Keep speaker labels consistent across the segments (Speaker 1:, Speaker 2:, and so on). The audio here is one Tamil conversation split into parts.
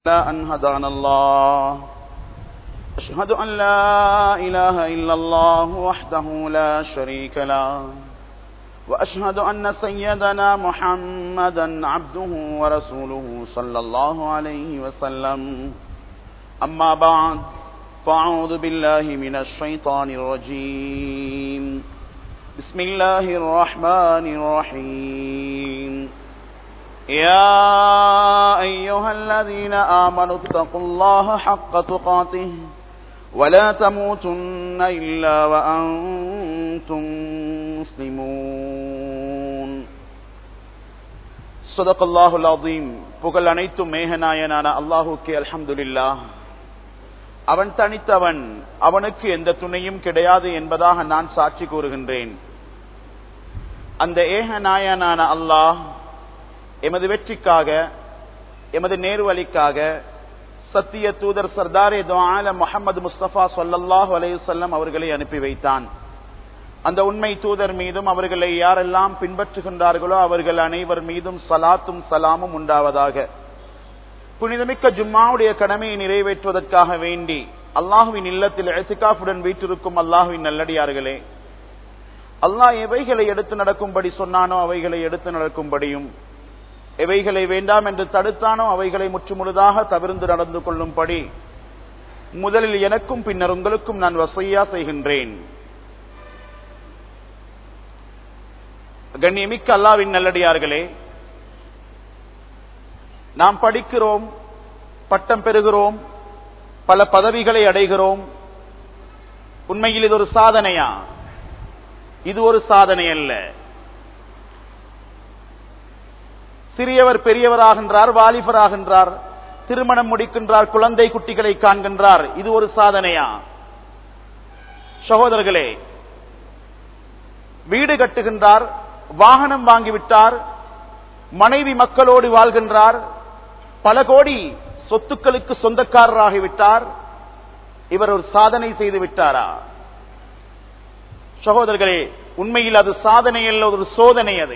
Speaker 1: لا أن هدانا الله أشهد أن لا إله إلا الله وحده لا شريك له وأشهد أن سيدنا محمدا عبده ورسوله صلى الله عليه وسلم أما بعد فأعوذ بالله من الشيطان الرجيم بسم الله الرحمن الرحيم يا أيها الذين آمنوا اتقوا الله حق تقاته ولا تموتن إلا وأنتم مسلمون صدق الله العظيم புகழ் அனைத்தும் மேகநாயனான அல்லாஹுக்கே அல்ஹம்துலில்லா அவன் தனித்தவன் அவனுக்கு எந்த துணையும் கிடையாது என்பதாக நான் சாட்சி கூறுகின்றேன் அந்த ஏகநாயனான அல்லாஹ் எமது வெற்றிக்காக எமது நேர்வழிக்காக சத்திய தூதர் சர்தாரே துஆல முகமது முஸ்தபா சொல்லல்லாஹு அலையுசல்லம் அவர்களை அனுப்பி வைத்தான் அந்த உண்மை தூதர் மீதும் அவர்களை யாரெல்லாம் பின்பற்றுகின்றார்களோ அவர்கள் அனைவர் மீதும் சலாத்தும் சலாமும் உண்டாவதாக புனிதமிக்க ஜும்மாவுடைய கடமையை நிறைவேற்றுவதற்காக வேண்டி அல்லாஹுவின் இல்லத்தில் எத்திகாஃபுடன் வீட்டிருக்கும் அல்லாஹுவின் நல்லடியார்களே அல்லாஹ் எவைகளை எடுத்து நடக்கும்படி சொன்னானோ அவைகளை எடுத்து நடக்கும்படியும் எவைகளை வேண்டாம் என்று தடுத்தானோ அவைகளை முற்றுமுழுதாக தவிர்ந்து நடந்து கொள்ளும்படி முதலில் எனக்கும் பின்னர் உங்களுக்கும் நான் வசையா செய்கின்றேன் கண்ணியமிக்க அல்லாவின் நல்லடியார்களே நாம் படிக்கிறோம் பட்டம் பெறுகிறோம் பல பதவிகளை அடைகிறோம் உண்மையில் இது ஒரு சாதனையா இது ஒரு சாதனை அல்ல சிறியவர் பெரியவராகின்றார் வாலிபராகின்றார் திருமணம் முடிக்கின்றார் குழந்தை குட்டிகளை காண்கின்றார் இது ஒரு சாதனையா சகோதரர்களே வீடு கட்டுகின்றார் வாகனம் வாங்கிவிட்டார் மனைவி மக்களோடு வாழ்கின்றார் பல கோடி சொத்துக்களுக்கு சொந்தக்காரராகிவிட்டார் இவர் ஒரு சாதனை செய்து விட்டாரா சகோதரர்களே உண்மையில் அது சாதனை அல்ல ஒரு சோதனை அது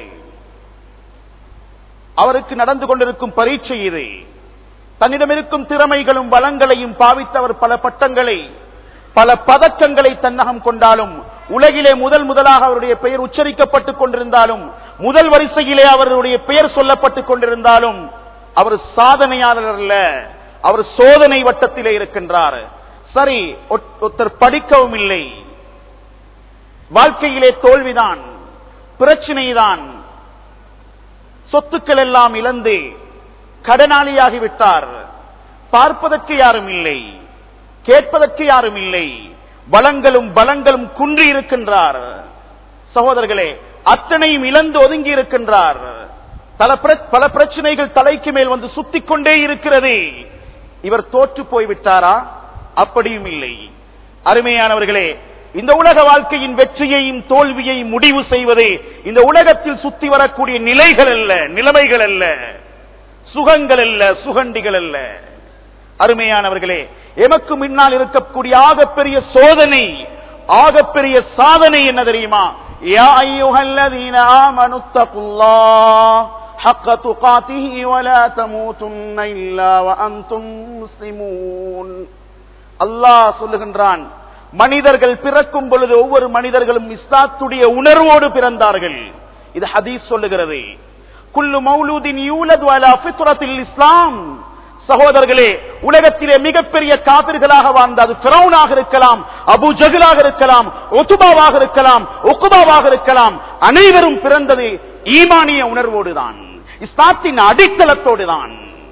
Speaker 1: அவருக்கு நடந்து கொண்டிருக்கும் பரீட்சை இது தன்னிடம் இருக்கும் திறமைகளும் பலங்களையும் பாவித்தவர் பல பட்டங்களை பல பதக்கங்களை தன்னகம் கொண்டாலும் உலகிலே முதல் முதலாக அவருடைய பெயர் உச்சரிக்கப்பட்டுக் கொண்டிருந்தாலும் முதல் வரிசையிலே அவருடைய பெயர் சொல்லப்பட்டுக் கொண்டிருந்தாலும் அவர் சாதனையாளர் அல்ல அவர் சோதனை வட்டத்திலே இருக்கின்றார் சரி ஒருத்தர் படிக்கவும் இல்லை வாழ்க்கையிலே தோல்விதான் பிரச்சனைதான் சொத்துக்கள் எல்லாம் இழந்து கடனாளியாகிவிட்டார் பார்ப்பதற்கு யாரும் இல்லை கேட்பதற்கு யாரும் இல்லை வளங்களும் பலங்களும் குன்றி இருக்கின்றார் சகோதரர்களே அத்தனையும் இழந்து ஒதுங்கி இருக்கின்றார் பல பிரச்சனைகள் தலைக்கு மேல் வந்து சுத்திக் கொண்டே இருக்கிறது இவர் தோற்று போய்விட்டாரா அப்படியும் இல்லை அருமையானவர்களே இந்த உலக வாழ்க்கையின் வெற்றியையும் தோல்வியையும் முடிவு செய்வது இந்த உலகத்தில் சுத்தி வரக்கூடிய நிலைகள் அல்ல நிலைமைகள் அல்ல சுகங்கள் அல்ல சுகண்டிகள் அல்ல அருமையானவர்களே எமக்கு முன்னால் இருக்கக்கூடிய ஆகப்பெரிய சோதனை ஆகப்பெரிய சாதனை என்ன தெரியுமா யா ஐயுஹல்லதீன ஆமனு தகுல்லாஹ் حق تقاته ولا تموتن إلا وأنتم مسلمون அல்லாஹ் சொல்லுகின்றான் மனிதர்கள் பிறக்கும் பொழுது ஒவ்வொரு மனிதர்களும் இஸ்லாத்துடைய உணர்வோடு பிறந்தார்கள் இது ஹதீஸ் சொல்லுகிறது குல்லு மௌலூதின் யூலது அலா ஃபித்ரத்தில் இஸ்லாம் சகோதரர்களே உலகத்திலே மிகப்பெரிய காபிர்களாக வாழ்ந்த அது பிரவுனாக இருக்கலாம் அபு ஜகுலாக இருக்கலாம் ஒத்துபாவாக இருக்கலாம் ஒக்குபாவாக இருக்கலாம் அனைவரும் பிறந்தது ஈமானிய உணர்வோடுதான் இஸ்லாத்தின் அடித்தளத்தோடு தான்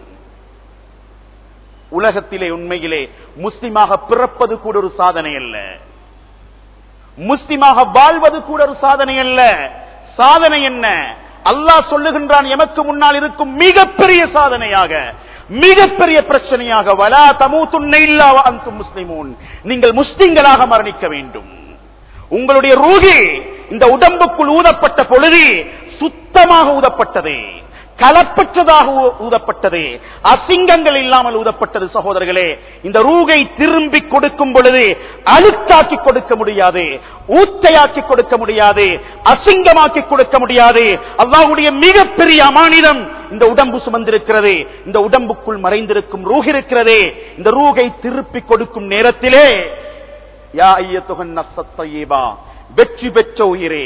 Speaker 1: உலகத்திலே உண்மையிலே முஸ்லிமாக பிறப்பது கூட ஒரு சாதனை அல்ல முஸ்லிமாக வாழ்வது கூட ஒரு சாதனை அல்ல சாதனை என்ன அல்லாஹ் சொல்லுகின்றான் எமக்கு முன்னால் இருக்கும் மிகப்பெரிய சாதனையாக மிகப்பெரிய பிரச்சனையாக வலா தமூ துண்ணை முஸ்லிமூன் நீங்கள் முஸ்லிம்களாக மரணிக்க வேண்டும் உங்களுடைய ரூகி இந்த உடம்புக்குள் ஊதப்பட்ட பொழுது சுத்தமாக ஊதப்பட்டது கலப்பற்றதாக ஊதப்பட்டது அசிங்கங்கள் இல்லாமல் ஊதப்பட்டது சகோதரர்களே இந்த ரூகை திரும்பி கொடுக்கும் பொழுது அழுத்தாக்கி கொடுக்க முடியாது ஊத்தையாக்கி கொடுக்க முடியாது அசிங்கமாக்கி கொடுக்க முடியாது அல்லாஹுடைய மிகப்பெரிய அமானிதம் இந்த உடம்பு சுமந்திருக்கிறது இந்த உடம்புக்குள் மறைந்திருக்கும் ரூஹ் இருக்கிறதே இந்த ரூகை திருப்பி கொடுக்கும் நேரத்திலே யா ஐயத்துகன் நசத்தையேபா வெற்றி பெற்ற உயிரே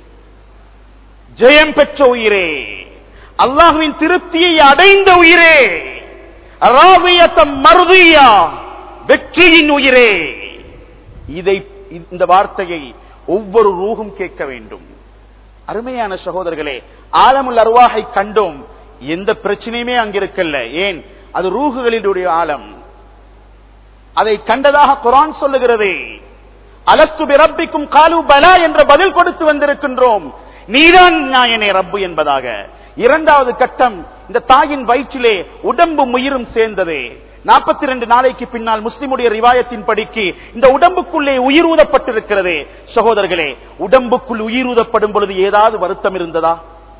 Speaker 1: ஜெயம் பெற்ற உயிரே அல்லாஹுவின் திருப்தியை அடைந்த உயிரே ராவியத்தம் மருதியா வெற்றியின் உயிரே இதை இந்த வார்த்தையை ஒவ்வொரு ரூகும் கேட்க வேண்டும் அருமையான சகோதரர்களே ஆலமுல் அருவாகை கண்டோம் எந்த பிரச்சனையுமே அங்கிருக்கல்ல ஏன் அது ரூகுகளினுடைய ஆழம் அதை கண்டதாக குரான் சொல்லுகிறது அலத்து பிரப்பிக்கும் காலு பலா என்ற பதில் கொடுத்து வந்திருக்கின்றோம் நீதான் நாயனே ரப்பு என்பதாக இரண்டாவது கட்டம் இந்த தாயின் வயிற்றிலே உடம்பு உயிரும் சேர்ந்தது நாற்பத்தி ரெண்டு நாளைக்கு பின்னால் முஸ்லிமுடைய ரிவாயத்தின் படிக்கு இந்த உடம்புக்குள்ளே உயிர் ஊதப்பட்டிருக்கிறது சகோதரர்களே உடம்புக்குள் உயிர் ஊதப்படும் பொழுது ஏதாவது வருத்தம் இருந்ததா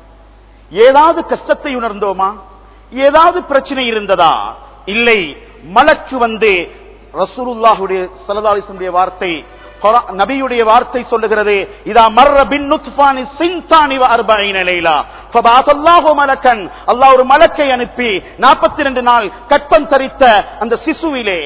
Speaker 1: ஏதாவது கஷ்டத்தை உணர்ந்தோமா ஏதாவது பிரச்சனை இருந்ததா இல்லை மலக்கு வந்து ரசூலுல்லாஹுடைய சலதாலிசனுடைய வார்த்தை குரா- நபியுடைய வார்த்தை சொல்லுகிறது இதா மர்ர பின் நுத்ஃபானி சின்தானி வ அர்பஈன லைலா ஃபபாதல்லாஹு மலக்கன் அல்லாஹ் ஒரு மலக்கை அனுப்பி 42 நாள் கற்பம் தரித்த அந்த சிசுவிலே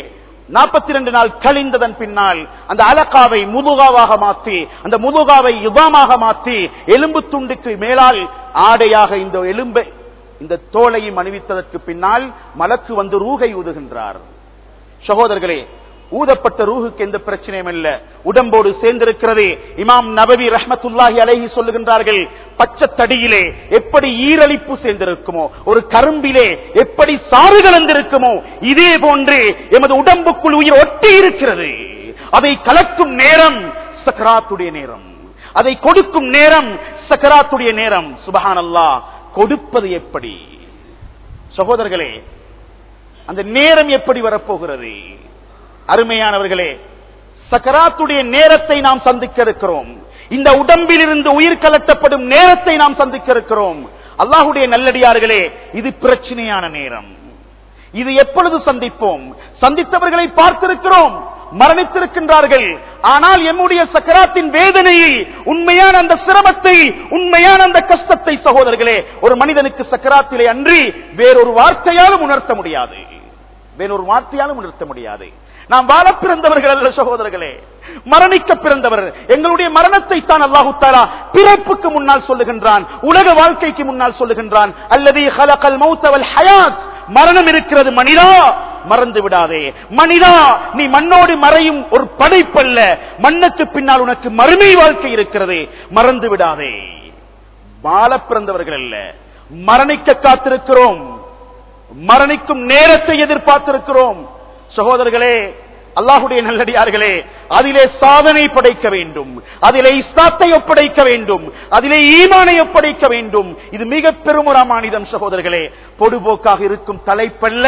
Speaker 1: 42 நாள் கழிந்ததன் பின்னால் அந்த அலக்காவை முதுகாவாக மாற்றி அந்த முதுகாவை யுகமாக மாற்றி எலும்பு துண்டுக்கு மேலால் ஆடையாக இந்த எலும்பை இந்த தோலையும் அணிவித்ததற்கு பின்னால் மலக்கு வந்து ரூகை ஊதுகின்றார் சகோதரர்களே ஊதப்பட்ட ரூஹுக்கு எந்த பிரச்சனையும் இல்ல உடம்போடு சேர்ந்திருக்கிறது இமாம் நபவி ரஹ்மத்துல்லாஹி அலைஹி சொல்லுகின்றார்கள் பச்சை தடியிலே எப்படி ஈரலிப்பு சேர்ந்திருக்குமோ ஒரு கரும்பிலே எப்படி சாறு கலந்திருக்குமோ இதே போன்று எமது உடம்புக்குள் உயிர் ஒட்டி இருக்கிறது அதை கலக்கும் நேரம் சக்கராத்துடைய நேரம் அதை கொடுக்கும் நேரம் சக்கராத்துடைய நேரம் சுபஹானல்லாஹ் கொடுப்பது எப்படி சகோதரர்களே அந்த நேரம் எப்படி வரப்போகிறது அருமையானவர்களே சக்கராத்துடைய நேரத்தை நாம் சந்திக்க இருக்கிறோம் இந்த உடம்பில் இருந்து உயிர் கலட்டப்படும் நேரத்தை நாம் சந்திக்க இருக்கிறோம் அல்லாஹுடைய நல்லடியார்களே இது பிரச்சனையான நேரம் இது எப்பொழுது சந்திப்போம் சந்தித்தவர்களை பார்த்திருக்கிறோம் மரணித்திருக்கின்றார்கள் ஆனால் எம்முடைய சக்கராத்தின் வேதனையை உண்மையான அந்த சிரமத்தை உண்மையான அந்த கஷ்டத்தை சகோதரர்களே ஒரு மனிதனுக்கு சக்கராத்திலே அன்றி வேறொரு வார்த்தையாலும் உணர்த்த முடியாது வேறொரு வார்த்தையாலும் உணர்த்த முடியாது நாம் வாழ பிறந்தவர்கள் அல்ல சகோதரர்களே மரணிக்க பிறந்தவர் எங்களுடைய மரணத்தை தான் அல்லாஹு தாலா பிறப்புக்கு முன்னால் சொல்லுகின்றான் உலக வாழ்க்கைக்கு முன்னால் சொல்லுகின்றான் அல்லது ஹலகல் மௌத்தவல் ஹயாத் மரணம் இருக்கிறது மனிதா மறந்து விடாதே மனிதா நீ மண்ணோடு மறையும் ஒரு படைப்பல்ல மண்ணுக்கு பின்னால் உனக்கு மறுமை வாழ்க்கை இருக்கிறது மறந்து விடாதே வாழ பிறந்தவர்கள் அல்ல மரணிக்க காத்திருக்கிறோம் மரணிக்கும் நேரத்தை எதிர்பார்த்திருக்கிறோம் சகோதரர்களே அல்லாஹுடைய நல்லடியார்களே அதிலே சாதனை படைக்க வேண்டும் அதிலே இஸ்லாத்தை ஒப்படைக்க வேண்டும் அதிலே ஈமானை ஒப்படைக்க வேண்டும் இது மிக பெருமுறாமானிதம் சகோதரர்களே பொடுபோக்காக இருக்கும் தலைப்பல்ல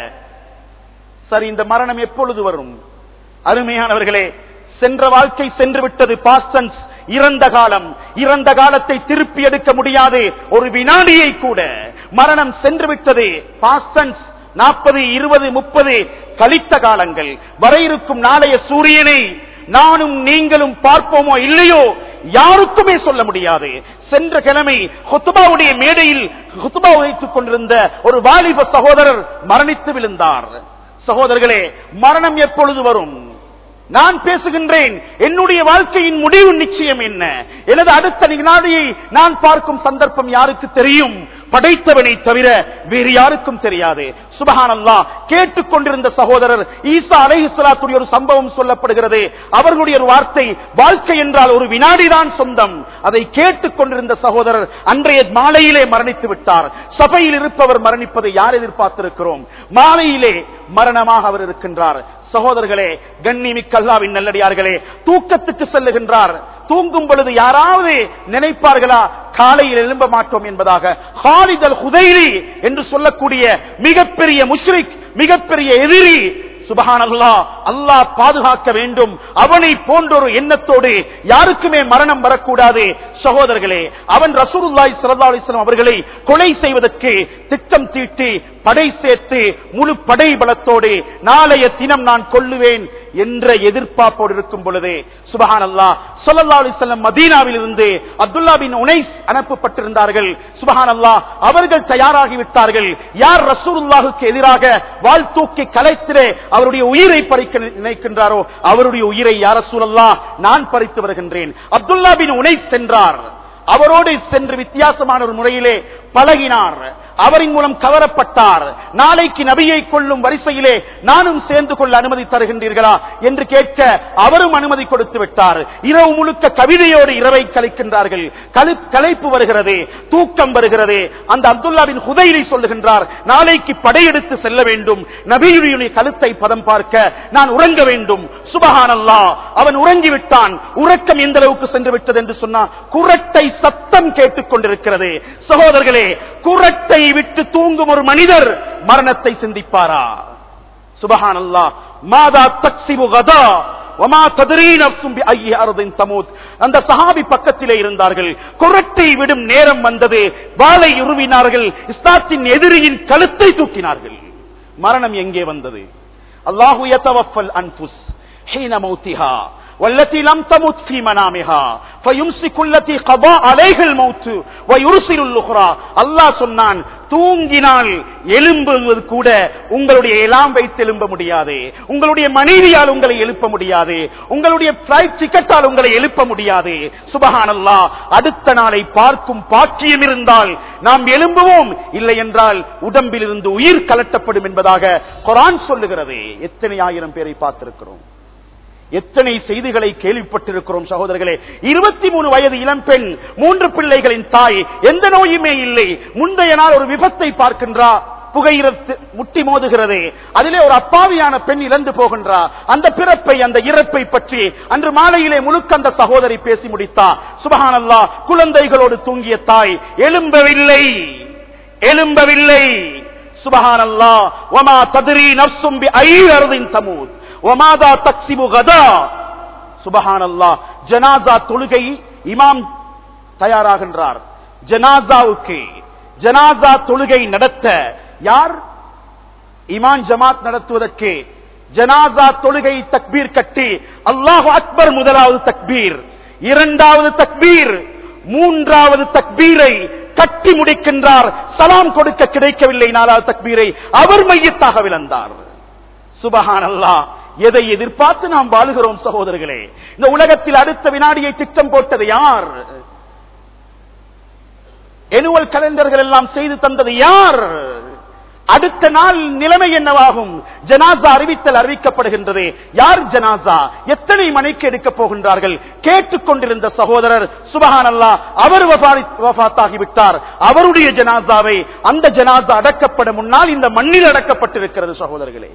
Speaker 1: சரி இந்த மரணம் எப்பொழுது வரும் அருமையானவர்களே சென்ற வாழ்க்கை சென்று விட்டது பாஸ்டன்ஸ் இறந்த காலம் இறந்த காலத்தை திருப்பி எடுக்க முடியாது ஒரு வினாடியை கூட மரணம் சென்று விட்டது பாஸ்டன்ஸ் நாற்பது இருபது முப்பது கழித்த காலங்கள் வர இருக்கும் நாளைய சூரியனை நானும் நீங்களும் பார்ப்போமோ இல்லையோ யாருக்குமே சொல்ல முடியாது சென்ற கிழமை ஹுத்துபாவுடைய மேடையில் ஹுத்துபா வைத்துக் கொண்டிருந்த ஒரு வாலிப சகோதரர் மரணித்து விழுந்தார் சகோதரர்களே மரணம் எப்பொழுது வரும் நான் பேசுகின்றேன் என்னுடைய வாழ்க்கையின் முடிவு நிச்சயம் என்ன எனது அடுத்த வினாடியை நான் பார்க்கும் சந்தர்ப்பம் யாருக்கு தெரியும் படைத்தவனை தவிர வேறு யாருக்கும் தெரியாது சுபஹானல்லா கேட்டுக்கொண்டிருந்த சகோதரர் ஈசா அலைஹிஸ்லாத்துடைய ஒரு சம்பவம் சொல்லப்படுகிறது அவர்களுடைய ஒரு வார்த்தை வாழ்க்கை என்றால் ஒரு வினாடிதான் சொந்தம் அதை கேட்டுக்கொண்டிருந்த சகோதரர் அன்றைய மாலையிலே மரணித்து விட்டார் சபையில் இருப்பவர் மரணிப்பதை யார் எதிர்பார்த்திருக்கிறோம் மாலையிலே மரணமாக அவர் இருக்கின்றார் சகோதரர்களே கண்ணிமிக்கல்லாவின் நல்லடியார்களே தூக்கத்துக்கு செல்லுகின்றார் தூங்கும் பொழுது யாராவது நினைப்பார்களா காலையில் எழும்ப மாட்டோம் என்பதாக ஹாலிதல் ஹுதைரி என்று சொல்லக்கூடிய மிகப்பெரிய முஷ்ரிக் மிகப்பெரிய எதிரி சுபஹான் அல்லா அல்லாஹ் பாதுகாக்க வேண்டும் அவனை போன்றொரு எண்ணத்தோடு யாருக்குமே மரணம் வரக்கூடாது சகோதரர்களே அவன் ரசூலுல்லாய் சல்லா அலிஸ்லாம் அவர்களை கொலை செய்வதற்கு திட்டம் தீட்டி படை சேர்த்து முழு படை பலத்தோடு நாளைய தினம் நான் கொல்லுவேன் என்ற எதிர்பார்ப்போடு இருக்கும் பொழுதே சுபஹான் அல்லா சொல்லல்லா அலிசல்லம் மதீனாவில் இருந்து அப்துல்லா பின் உனைஸ் அனுப்பப்பட்டிருந்தார்கள் சுபஹான் அல்லா அவர்கள் தயாராகிவிட்டார்கள் யார் ரசூலுல்லாஹுக்கு எதிராக வாழ் தூக்கி கலைத்திலே அவருடைய உயிரை பறிக்க நினைக்கின்றாரோ அவருடைய உயிரை யார் ரசூலல்லா நான் பறித்து வருகின்றேன் அப்துல்லா பின் உனைஸ் சென்றார் அவரோடு சென்று வித்தியாசமான ஒரு முறையிலே பழகினார் அவரின் மூலம் கவரப்பட்டார் நாளைக்கு நபியை கொள்ளும் வரிசையிலே நானும் சேர்ந்து கொள்ள அனுமதி தருகின்றீர்களா என்று கேட்க அவரும் அனுமதி கொடுத்து விட்டார் இரவு முழுக்க கவிதையோடு இரவை கழிக்கின்றார்கள் கலி- களைப்பு வருகிறது தூக்கம் வருகிறது அந்த அப்துல்லாவின் ஹுதைரை சொல்லுகின்றார் நாளைக்கு படையெடுத்து செல்ல வேண்டும் நபியுடைய கழுத்தை பதம் பார்க்க நான் உறங்க வேண்டும் சுபஹானல்லா அவன் உறங்கிவிட்டான் உறக்கம் எந்த அளவுக்கு சென்று விட்டது என்று சொன்னா குரட்டை சத்தம் கேட்டுக் கொண்டிருக்கிறது சகோதரர்களே குரட்டை விட்டு தூங்கும் ஒரு மனிதர் மரணத்தை சிந்திப்பாரா சுபஹானல்லா மாதா தக்சிபு கதா வமா தத்ரீ நஃப்சும் பிஅய்யி அர்தின் தமூத் அந்த சஹாபி பக்கத்திலே இருந்தார்கள் குரட்டை விடும் நேரம் வந்தது வாளை உருவினார்கள் இஸ்லாத்தின் எதிரியின் கழுத்தை தூக்கினார்கள் மரணம் எங்கே வந்தது அல்லாஹு யதவஃபல் அன்ஃபுஸ் ஹீன மௌத்திஹா والتي لم تمت في منامها فيمسك التي قضى عليها الموت ويرسل الاخرى அல்லாஹ் சொன்னான் தூங்கினால் எழும்புவது கூட உங்களுடைய எல்லாம் வைத்து எழும்ப முடியாது உங்களுடைய மனைவியால் உங்களை எழுப்ப முடியாது உங்களுடைய பிளைட் டிக்கெட்டால் உங்களை எழுப்ப முடியாது சுபஹானல்லா அடுத்த நாளை பார்க்கும் பாக்கியம் இருந்தால் நாம் எழும்புவோம் இல்லை என்றால் உடம்பில் இருந்து உயிர் கலட்டப்படும் என்பதாக குரான் சொல்லுகிறது எத்தனை ஆயிரம் பேரை பார்த்திருக்கிறோம் எத்தனை செய்திகளை கேள்விப்பட்டிருக்கிறோம் சகோதரர்களே இருபத்தி மூணு வயது இளம்பெண் மூன்று பிள்ளைகளின் தாய் எந்த நோயுமே இல்லை முந்தைய நாள் ஒரு விபத்தை பார்க்கின்றார் புகையிரத்து முட்டி மோதுகிறது அதிலே ஒரு அப்பாவியான பெண் இழந்து போகின்றார் அந்த பிறப்பை அந்த இறப்பை பற்றி அன்று மாலையிலே முழுக்க அந்த சகோதரி பேசி முடித்தார் சுபஹானல்லா குழந்தைகளோடு தூங்கிய தாய் எழும்பவில்லை எழும்பவில்லை சுபஹானல்லா வமா தத்ரி நஃப்சும் பி ஐ அர்தின் தமூத் வமாதா தக்ஸிபு கதா சுபஹானல்லா ஜனாசா தொழுகை இமாம் தயாராகின்றார் ஜனாசாவுக்கு ஜனாசா தொழுகை நடத்த யார் இமான் ஜமாத் நடத்துவதற்கு ஜனாசா தொழுகை தக்பீர் கட்டி அல்லாஹு அக்பர் முதலாவது தக்பீர் இரண்டாவது தக்பீர் மூன்றாவது தக்பீரை கட்டி முடிக்கின்றார் சலாம் கொடுக்க கிடைக்கவில்லை நாலாவது தக்பீரை அவர் மையத்தாக விளந்தார் சுபஹானல்லா எதை எதிர்பார்த்து நாம் வாழுகிறோம் சகோதரர்களே இந்த உலகத்தில் அடுத்த வினாடியை திட்டம் போட்டது யார் எனுவல் கலண்டர்கள் எல்லாம் செய்து தந்தது யார் அடுத்த நாள் நிலைமை என்னவாகும் ஜனாசா அறிவித்தல் அறிவிக்கப்படுகின்றது யார் ஜனாசா எத்தனை மணிக்கு எடுக்கப் போகின்றார்கள் கேட்டுக்கொண்டிருந்த சகோதரர் சுபஹான் அல்லா அவர் வபாத்தாகிவிட்டார் அவருடைய ஜனாசாவை அந்த ஜனாசா அடக்கப்பட முன்னால் இந்த மண்ணில் அடக்கப்பட்டிருக்கிறது சகோதரர்களே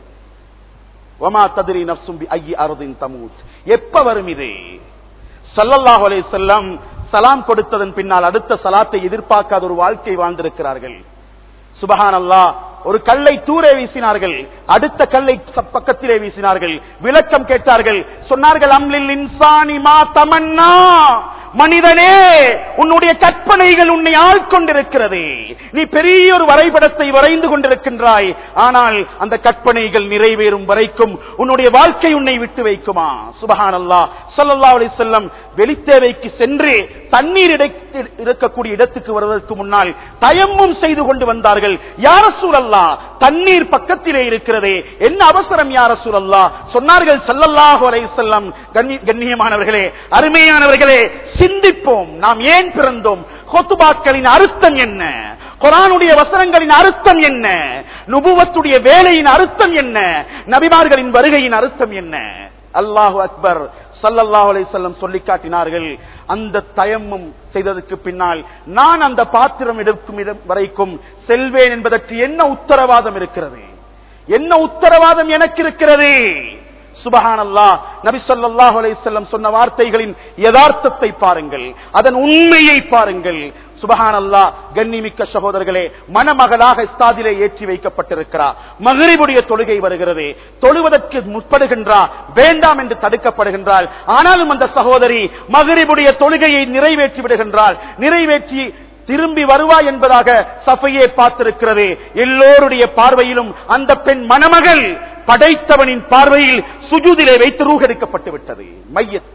Speaker 1: வமா ததிரி நப்சும்பி ஐயி அருதின் தமூத் எப்ப வரும் இது சல்லல்லாஹு அலைஹி வஸல்லம் சலாம் கொடுத்ததன் பின்னால் அடுத்த சலாத்தை எதிர்பார்க்காத ஒரு வாழ்க்கை வாழ்ந்திருக்கிறார்கள் சுபஹான் அல்லா ஒரு கல்லை தூரே வீசினார்கள் அடுத்த கல்லை ச- பக்கத்திலே வீசினார்கள் விளக்கம் கேட்டார்கள் சொன்னார்கள் அம்லில் இன்சானி மா தமன்னா மனிதனே உன்னுடைய கற்பனைகள் உன்னை ஆட்கொண்டிருக்கிறது நீ பெரிய ஒரு வரைபடத்தை வரைந்து கொண்டிருக்கின்றாய் ஆனால் அந்த கற்பனைகள் நிறைவேறும் வரைக்கும் உன்னுடைய வாழ்க்கை உன்னை விட்டு வைக்குமா சுபஹான் அல்லா சொல்லல்லா அலி செல்லம் வெளித்தேவைக்கு சென்று தண்ணீர் இடத்தில் இருக்கக்கூடிய இடத்துக்கு வருவதற்கு முன்னால் தயமும் செய்து கொண்டு வந்தார்கள் யார சூழல்லா தண்ணீர் பக்கத்திலே இருக்கிறதே என்ன அவசரம் யார சூழல்லா சொன்னார்கள் சல்லல்லாஹு அலைஹி வஸல்லம் கண்ணி- கண்ணியமானவர்களே அருமையானவர்களே சிந்திப்போம் நாம் ஏன் பிறந்தோம் கொத்துபாக்களின் அர்த்தம் என்ன குரானுடைய வசனங்களின் அர்த்தம் என்ன நுபுவத்துடைய வேலையின் அர்த்தம் என்ன நபிமார்களின் வருகையின் அர்த்தம் என்ன அல்லாஹு அக்பர் சல்லல்லாஹு அலைஹி வஸல்லம் சொல்லி காட்டினார்கள் அந்த தயமும் செய்ததற்கு பின்னால் நான் அந்த பாத்திரம் எடுக்கும் இடம் வரைக்கும் செல்வேன் என்பதற்கு என்ன உத்தரவாதம் இருக்கிறது என்ன உத்தரவாதம் எனக்கு இருக்கிறது சுபஹானல்லா நபி ஸல்லல்லாஹு அலைஹி வஸல்லம் சொன்ன வார்த்தைகளின் யதார்த்தத்தை பாருங்கள் அதன் உண்மையை பாருங்கள் சுபஹானல்லா கண்ணிமிக்க சகோதரர்களே மணமகளாக இஸ்தாதிலே ஏற்றி வைக்கப்பட்டிருக்கிறார் மகிரிபுடைய தொழுகை வருகிறது தொழுவதற்கு முற்படுகின்றார் வேண்டாம் என்று தடுக்கப்படுகின்றாள் ஆனாலும் அந்த சகோதரி மகிரிபுடைய தொழுகையை நிறைவேற்றி விடுகின்றாள் நிறைவேற்றி திரும்பி வருவாய் என்பதாக சஃபையே பார்த்திருக்கிறது எல்லோருடைய பார்வையிலும் அந்த பெண் மணமகள் படைத்தவனின் பார்வையில் சுஜூதிலே வைத்து ரூகெடுக்கப்பட்டு விட்டது மையத்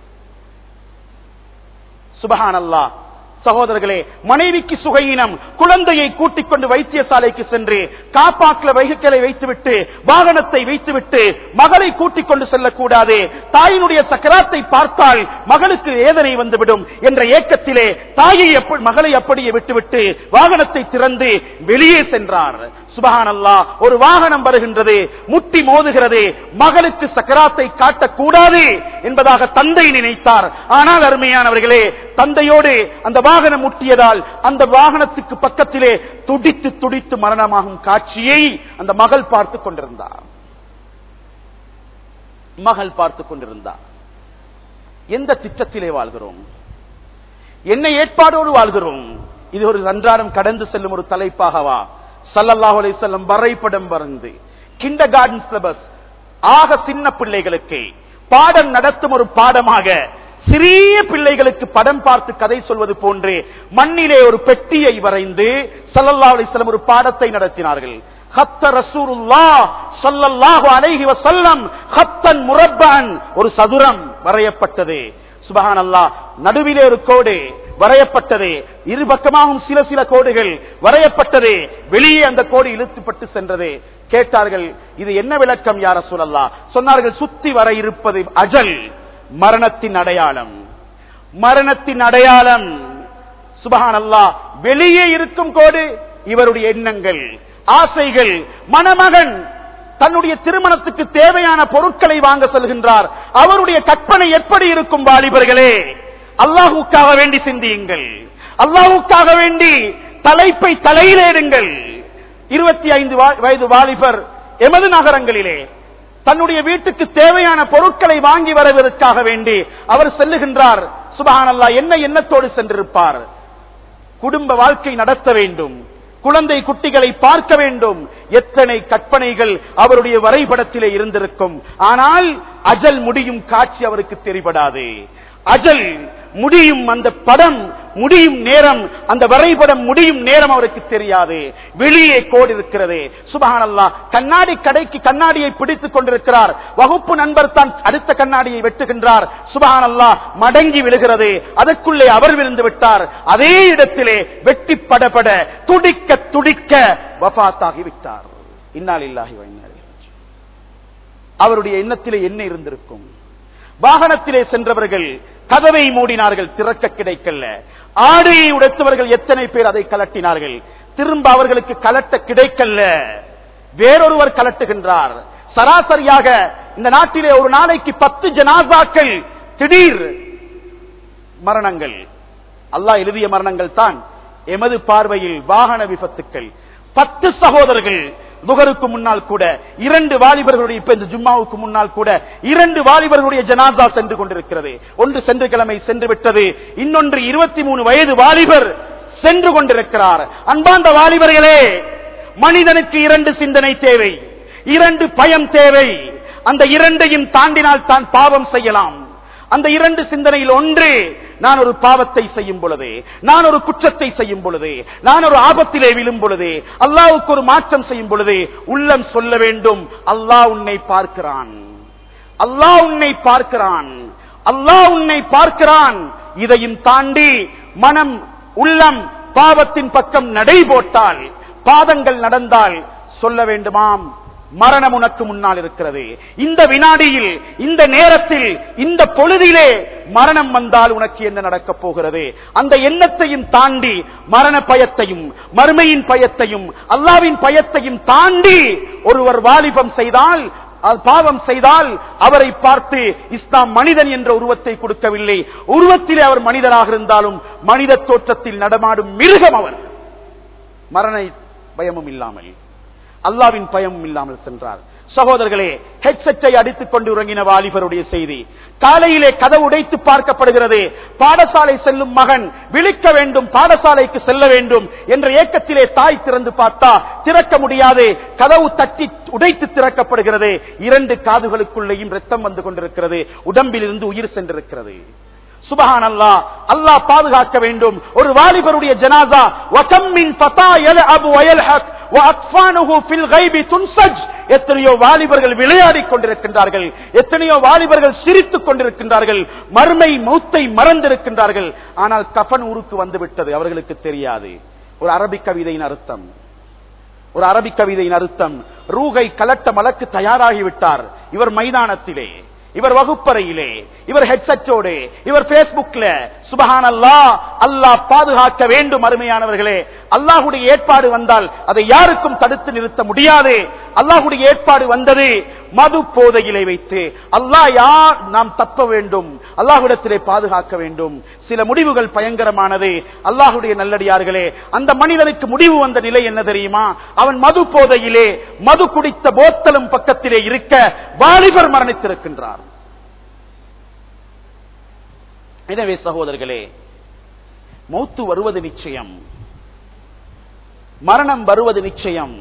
Speaker 1: சுபஹானல்லா சகோதரர்களே மனைவிக்கு சுகையினம் குழந்தையை கூட்டிக் கொண்டு வைத்தியசாலைக்கு சென்று காப்பாக்கில வைகலை வைத்துவிட்டு வாகனத்தை வைத்துவிட்டு மகளை கூட்டிக் கொண்டு செல்லக்கூடாது தாயினுடைய சக்கராத்தை பார்த்தால் மகளுக்கு வேதனை வந்துவிடும் என்ற ஏக்கத்திலே தாயை அப்ப- மகளை அப்படியே விட்டுவிட்டு வாகனத்தை திறந்து வெளியே சென்றார் சுபஹானல்லா ஒரு வாகனம் வருகின்றது முட்டி மோதுகிறது மகளுக்கு சக்கராத்தை காட்டக்கூடாது என்பதாக தந்தை நினைத்தார் ஆனால் அருமையானவர்களே தந்தையோடு அந்த வாகனம் முட்டியதால் அந்த வாகனத்துக்கு பக்கத்திலே துடித்து துடித்து மரணமாகும் காட்சியை அந்த மகள் பார்த்துக் கொண்டிருந்தார் மகள் பார்த்துக் கொண்டிருந்தார் எந்த திட்டத்திலே வாழ்கிறோம் என்ன ஏற்பாடோடு வாழ்கிறோம் இது ஒரு அன்றாடம் கடந்து செல்லும் ஒரு தலைப்பாகவா சல்லல்லாஹு அலைஹி வஸல்லம் வரைபடம் வரைந்து கிண்டர் கார்டன் சிலபஸ் ஆக சின்ன பிள்ளைகளுக்கு பாடம் நடத்தும் ஒரு பாடமாக சிறிய பிள்ளைகளுக்கு படம் பார்த்து கதை சொல்வது போன்று மண்ணிலே ஒரு பெட்டியை வரைந்து சல்லல்லாஹு அலைஹி வஸல்லம் ஒரு பாடத்தை நடத்தினார்கள் ஹத்த ரசூலுல்லாஹ் ஸல்லல்லாஹு அலைஹி வஸல்லம் ஹத்தன் முரப்பன் ஒரு சதுரம் வரையப்பட்டது சுபஹானல்லாஹ் நடுவிலே ஒரு கோடு வரையப்பட்டது இரு பக்கமாகவும் சில சில கோடுகள் வரையப்பட்டது வெளியே அந்த கோடு இழுத்துப்பட்டு சென்றது கேட்டார்கள் இது என்ன விளக்கம் யார சொல்லல்லா சொன்னார்கள் சுத்தி வர இருப்பது அஜல் மரணத்தின் அடையாளம் மரணத்தின் அடையாளம் சுபஹான் அல்லாஹ் வெளியே இருக்கும் கோடு இவருடைய எண்ணங்கள் ஆசைகள் மணமகன் தன்னுடைய திருமணத்துக்கு தேவையான பொருட்களை வாங்க செல்கின்றார் அவருடைய கற்பனை எப்படி இருக்கும் வாலிபர்களே அல்லாஹுக்காக வேண்டி சிந்தியுங்கள் அல்லாஹுக்காக வேண்டி தலைப்பை தலையிலேடுங்கள் இருபத்தி ஐந்து வயது வாலிபர் எமது நகரங்களிலே தன்னுடைய வீட்டுக்கு தேவையான பொருட்களை வாங்கி வருவதற்காக வேண்டி அவர் செல்லுகின்றார் சுபஹானல்லா என்ன எண்ணத்தோடு சென்றிருப்பார் குடும்ப வாழ்க்கை நடத்த வேண்டும் குழந்தை குட்டிகளை பார்க்க வேண்டும் எத்தனை கற்பனைகள் அவருடைய வரைபடத்திலே இருந்திருக்கும் ஆனால் அஜல் முடியும் காட்சி அவருக்கு தெரிபடாது அஜல் முடியும் அந்த படம் முடியும் நேரம் அந்த வரைபடம் முடியும் நேரம் அவருக்கு தெரியாது வெளியே கோடு இருக்கிறது சுபஹானல்லா கண்ணாடி கடைக்கு கண்ணாடியை பிடித்துக் கொண்டிருக்கிறார் வகுப்பு நண்பர் தான் அடுத்த கண்ணாடியை வெட்டுகின்றார் சுபஹானல்லா மடங்கி விழுகிறது அதற்குள்ளே அவர் விழுந்து விட்டார் அதே இடத்திலே வெட்டி படபட துடிக்க துடிக்க வபாத்தாகி விட்டார் இன்னால் இல்லாஹி அவருடைய எண்ணத்திலே என்ன இருந்திருக்கும் வாகனத்திலே சென்றவர்கள் கதவை மூடினார்கள் திறக்க கிடைக்கல ஆடையை உடைத்தவர்கள் எத்தனை பேர் அதை கலட்டினார்கள் திரும்ப அவர்களுக்கு கலட்ட கிடைக்கல வேறொருவர் கலட்டுகின்றார் சராசரியாக இந்த நாட்டிலே ஒரு நாளைக்கு பத்து ஜனாசாக்கள் திடீர் மரணங்கள் அல்லாஹ் எழுதிய மரணங்கள் தான் எமது பார்வையில் வாகன விபத்துக்கள் பத்து சகோதரர்கள் நுகருக்கு முன்னால் கூட இரண்டு வாலிபர்களுடைய இப்ப இந்த ஜும்மாவுக்கு முன்னால் கூட இரண்டு வாலிபர்களுடைய ஜனாசா சென்று கொண்டிருக்கிறது ஒன்று சென்று கிழமை சென்று விட்டது இன்னொன்று இருபத்தி மூணு வயது வாலிபர் சென்று கொண்டிருக்கிறார் அன்பாந்த வாலிபர்களே மனிதனுக்கு இரண்டு சிந்தனை தேவை இரண்டு பயம் தேவை அந்த இரண்டையும் தாண்டினால் தான் பாவம் செய்யலாம் அந்த இரண்டு சிந்தனையில் ஒன்று நான் ஒரு பாவத்தை செய்யும் பொழுது நான் ஒரு குற்றத்தை செய்யும் பொழுது நான் ஒரு ஆபத்திலே விழும் பொழுது அல்லாவுக்கு ஒரு மாற்றம் செய்யும் பொழுது உள்ளம் சொல்ல வேண்டும் அல்லாஹ் உன்னை பார்க்கிறான் அல்லாஹ் உன்னை பார்க்கிறான் அல்லாஹ் உன்னை பார்க்கிறான் இதையும் தாண்டி மனம் உள்ளம் பாவத்தின் பக்கம் நடை போட்டால் பாதங்கள் நடந்தால் சொல்ல வேண்டுமாம் மரணம் உனக்கு முன்னால் இருக்கிறது இந்த வினாடியில் இந்த நேரத்தில் இந்த பொழுதிலே மரணம் வந்தால் உனக்கு என்ன நடக்கப் போகிறது அந்த எண்ணத்தையும் தாண்டி மரண பயத்தையும் மறுமையின் பயத்தையும் அல்லாவின் பயத்தையும் தாண்டி ஒருவர் வாலிபம் செய்தால் பாவம் செய்தால் அவரை பார்த்து இஸ்லாம் மனிதன் என்ற உருவத்தை கொடுக்கவில்லை உருவத்திலே அவர் மனிதனாக இருந்தாலும் மனித தோற்றத்தில் நடமாடும் மிருகம் அவர் மரண பயமும் இல்லாமல் அல்லாவின் பயமும் இல்லாமல் சென்றார் சகோதரர்களே ஹெட்செட்டை அடித்துக் கொண்டு உறங்கின வாலிபருடைய செய்தி காலையிலே கதவு உடைத்து பார்க்கப்படுகிறது பாடசாலை செல்லும் மகன் விழிக்க வேண்டும் பாடசாலைக்கு செல்ல வேண்டும் என்ற ஏக்கத்திலே தாய் திறந்து பார்த்தா திறக்க முடியாது கதவு தட்டி உடைத்து திறக்கப்படுகிறது இரண்டு காதுகளுக்குள்ளேயும் ரத்தம் வந்து கொண்டிருக்கிறது உடம்பில் இருந்து உயிர் சென்றிருக்கிறது சுபஹான் அல்லா அல்லாஹ் பாதுகாக்க வேண்டும் ஒரு வாலிபருடைய ஜனாசா வசம்மின் ஃபதா யல்அபு வயல்ஹக் وَأَطْفَانُهُ فِي الْغَيْبِ تُنْسَجْ எத்தனையோ வாலிபர்கள் விளையாடிக் கொண்டிருக்கின்றார்கள் எத்தனையோ வாலிபர்கள் சிரித்துக் கொண்டிருக்கின்றார்கள் மறுமை மௌத்தை மறந்திருக்கின்றார்கள் ஆனால் கஃன் ஊருக்கு வந்து விட்டது அவர்களுக்கு தெரியாது ஒரு அரபிக் கவிதையின் அர்த்தம் ஒரு அரபிக் கவிதையின் அர்த்தம் ரூகை கலட்ட மலக்கு தயாராகிவிட்டார் இவர் மைதானத்திலே இவர் வகுப்பறையிலே இவர் ஹெட்செட்டோடு இவர் பேஸ்புக்ல சுபஹான் அல்லா அல்லாஹ் பாதுகாக்க வேண்டும் அருமையானவர்களே அல்லாஹுடைய ஏற்பாடு வந்தால் அதை யாருக்கும் தடுத்து நிறுத்த முடியாது அல்லாஹுடைய ஏற்பாடு வந்தது மது போதையிலே வைத்து அல்லாஹ் யார் நாம் தப்ப வேண்டும் அல்லாஹுடத்திலே பாதுகாக்க வேண்டும் சில முடிவுகள் பயங்கரமானது அல்லாஹுடைய நல்லடியார்களே அந்த மனிதனுக்கு முடிவு வந்த நிலை என்ன தெரியுமா அவன் மது போதையிலே மது குடித்த போத்தலும் பக்கத்திலே இருக்க வாலிபர் மரணித்திருக்கின்றார் எனவே சகோதரர்களே மௌத்து வருவது நிச்சயம் மரணம் வருவது நிச்சயம்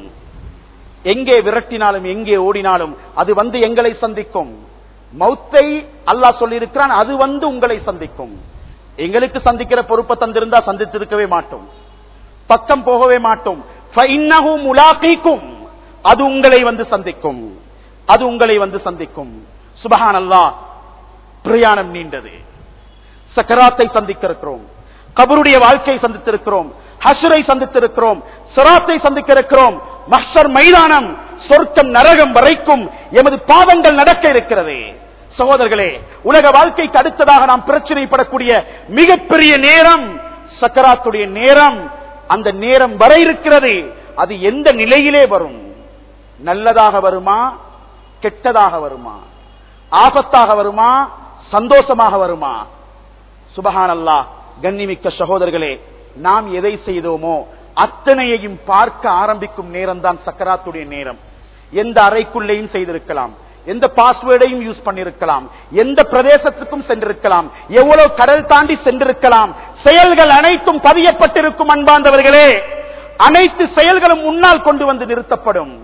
Speaker 1: எங்கே விரட்டினாலும் எங்கே ஓடினாலும் அது வந்து எங்களை சந்திக்கும் மௌத்தை அல்லாஹ் சொல்லியிருக்கிறான் அது வந்து உங்களை சந்திக்கும் எங்களுக்கு சந்திக்கிற பொறுப்பை தந்திருந்தா சந்தித்திருக்கவே மாட்டோம் பக்கம் போகவே மாட்டோம் فَإِنَّهُ مُلَاقِيكُمْ. அது உங்களை வந்து சந்திக்கும் அது உங்களை வந்து சந்திக்கும் சுபஹான் அல்லாஹ் பிரயாணம் நீண்டது சக்கராத்தை சந்திக்க இருக்கிறோம் கபருடைய வாழ்க்கையை சந்தித்திருக்கிறோம் ஹஷரை சந்தித்திருக்கிறோம் சிராத்தை சந்திக்க இருக்கிறோம் மஹ்ஷர் மைதானம் சொர்க்கம் நரகம் வரைக்கும் எமது பாவங்கள் நடக்க இருக்கிறது சகோதரர்களே உலக வாழ்க்கைக்கு அடுத்ததாக நாம் பிரச்சனைப்படக்கூடிய மிகப்பெரிய நேரம் சக்கராத்துடைய நேரம் அந்த நேரம் வர இருக்கிறது அது எந்த நிலையிலே வரும் நல்லதாக வருமா கெட்டதாக வருமா ஆபத்தாக வருமா சந்தோஷமாக வருமா சுபஹான் அல்லா கண்ணிமிக்க சகோதரர்களே நாம் எதை செய்தோமோ அத்தனையையும் பார்க்க ஆரம்பிக்கும் நேரம் தான் சக்கராத்துடைய நேரம் எந்த அறைக்குள்ளேயும் செய்திருக்கலாம் எந்த பாஸ்வேர்டையும் யூஸ் பண்ணிருக்கலாம் எந்த பிரதேசத்துக்கும் சென்றிருக்கலாம் எவ்வளவு கடல் தாண்டி சென்றிருக்கலாம் செயல்கள் அனைத்தும் பதியப்பட்டிருக்கும் அன்பாந்தவர்களே அனைத்து செயல்களும் முன்னால் கொண்டு வந்து நிறுத்தப்படும்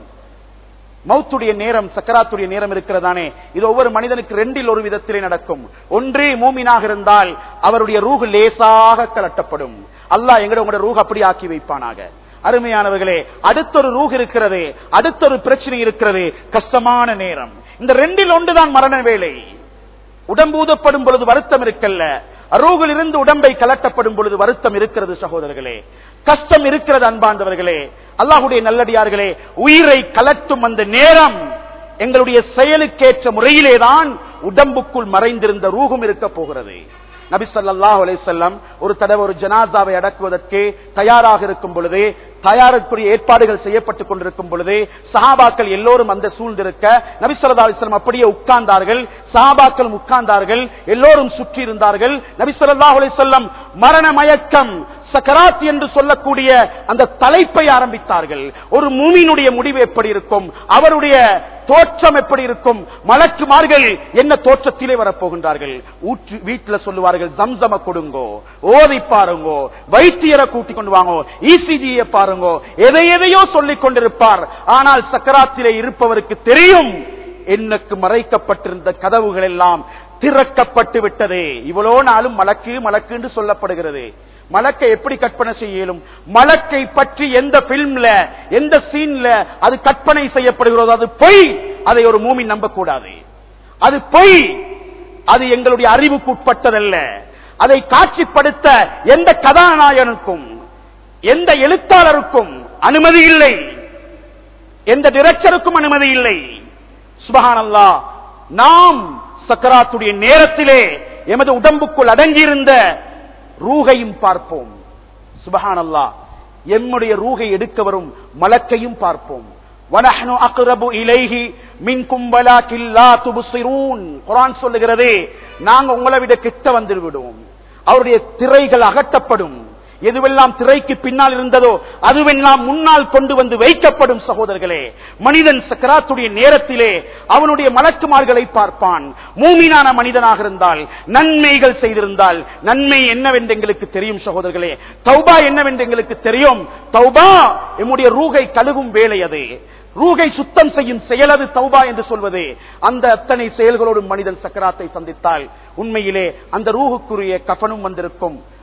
Speaker 1: மௌத்துடைய நேரம் சக்கராத்துடைய நேரம் இருக்கிறதானே இது ஒவ்வொரு மனிதனுக்கு ரெண்டில் ஒரு விதத்திலே நடக்கும் ஒன்றே மூமினாக இருந்தால் அவருடைய ரூகு லேசாக கலட்டப்படும் அல்லாஹ் எங்கட உங்களோட ரூஹ் அப்படி ஆக்கி வைப்பானாக அருமையானவர்களே அடுத்தொரு ரூஹ் இருக்கிறது அடுத்தொரு பிரச்சனை இருக்கிறது கஷ்டமான நேரம் இந்த ரெண்டில் ஒன்றுதான் மரண வேலை உடம்பு ஊதப்படும் பொழுது வருத்தம் இருக்கல்ல அரூகில் இருந்து உடம்பை கலட்டப்படும் பொழுது வருத்தம் இருக்கிறது சகோதரர்களே கஷ்டம் இருக்கிறது அன்பாண்டவர்களே அல்லாஹுடைய நல்லடியார்களே உயிரை கலட்டும் அந்த நேரம் எங்களுடைய செயலுக்கேற்ற முறையிலேதான் உடம்புக்குள் மறைந்திருந்த ரூகும் இருக்க போகிறது நபி ஸல்லல்லாஹு அலைஹி வஸல்லம் ஒரு தடவை ஒரு ஜனாசாவை அடக்குவதற்கு தயாராக இருக்கும் பொழுது தயாரிப்புடைய ஏற்பாடுகள் செய்யப்பட்டுக் கொண்டிருக்கும் பொழுது சஹாபாக்கள் எல்லோரும் அந்த சூழ்ந்திருக்க நபி ஸல்லல்லாஹு அலைஹி வஸல்லம் அப்படியே உட்கார்ந்தார்கள் சஹாபாக்களும் உட்கார்ந்தார்கள் எல்லோரும் சுற்றி இருந்தார்கள் நபி ஸல்லல்லாஹு அலைஹி வஸல்லம் மரண மயக்கம் சக்கராத் என்று சொல்லக்கூடிய அந்த தலைப்பை ஆரம்பித்தார்கள் ஒரு மூமியினுடைய முடிவு எப்படி இருக்கும் அவருடைய தோற்றம் எப்படி இருக்கும் மலக்குமார்கள் என்ன தோற்றத்திலே வரப்போகின்றார்கள் ஊற்று வீட்டுல சொல்லுவார்கள் ஜம்சம கொடுங்கோ ஓதி பாருங்கோ வைத்தியரை கூட்டிக் கொண்டு வாங்கோ இசிஜியை பாருங்கோ எதை எதையோ சொல்லிக் கொண்டிருப்பார் ஆனால் சக்கராத்திலே இருப்பவருக்கு தெரியும் எனக்கு மறைக்கப்பட்டிருந்த கதவுகள் எல்லாம் திறக்கப்பட்டு விட்டது இவ்வளோ நாளும் மலக்கு மலக்கு என்று சொல்லப்படுகிறது மலக்கை எப்படி கற்பனை செய்யலும் மலக்கை பற்றி எந்த பிலிம்ல எந்த சீன்ல அது கற்பனை செய்யப்படுகிறதோ அது பொய் அதை ஒரு மூமி நம்பக்கூடாது அது பொய் அது எங்களுடைய அறிவுக்கு உட்பட்டதல்ல அதை காட்சிப்படுத்த எந்த கதாநாயகனுக்கும் எந்த எழுத்தாளருக்கும் அனுமதி இல்லை எந்த டிரெக்டருக்கும் அனுமதி இல்லை சுபஹானல்லா நாம் சக்கராத்துடைய நேரத்திலே எமது உடம்புக்குள் அடங்கியிருந்த ரூகையும் பார்ப்போம் சுபஹானல்லா எம்முடைய ரூகை எடுக்க வரும் மலக்கையும் பார்ப்போம் வனஹ்னு அக்ரபு இலைஹி மின்கும் வலாக்கின் லா துபுசிரூன் குர்ஆன் சொல்லுகிறது நாங்க உங்களை விட கிட்ட வந்து விடுவோம் அவருடைய திரைகள் அகற்றப்படும் எதுவெல்லாம் திரைக்கு பின்னால் இருந்ததோ அதுவெல்லாம் முன்னால் கொண்டு வந்து வைக்கப்படும் சகோதரர்களே மனிதன் சக்கராத்துடைய நேரத்திலே அவனுடைய மலக்குமார்களை பார்ப்பான் மூமினான மனிதனாக இருந்தால் நன்மைகள் செய்திருந்தால் நன்மை என்னவென்று எங்களுக்கு தெரியும் சகோதரர்களே தௌபா என்னவென்று எங்களுக்கு தெரியும் தௌபா எம்முடைய ரூகை கழுவும் வேலை அது ரூகை சுத்தம் செய்யும் செயலது தௌபா என்று சொல்வது அந்த அத்தனை செயல்களோடு மனிதன் சக்கராத்தை சந்தித்தால் உண்மையிலே அந்த ரூகுக்குரிய கஃனும் வந்திருக்கும்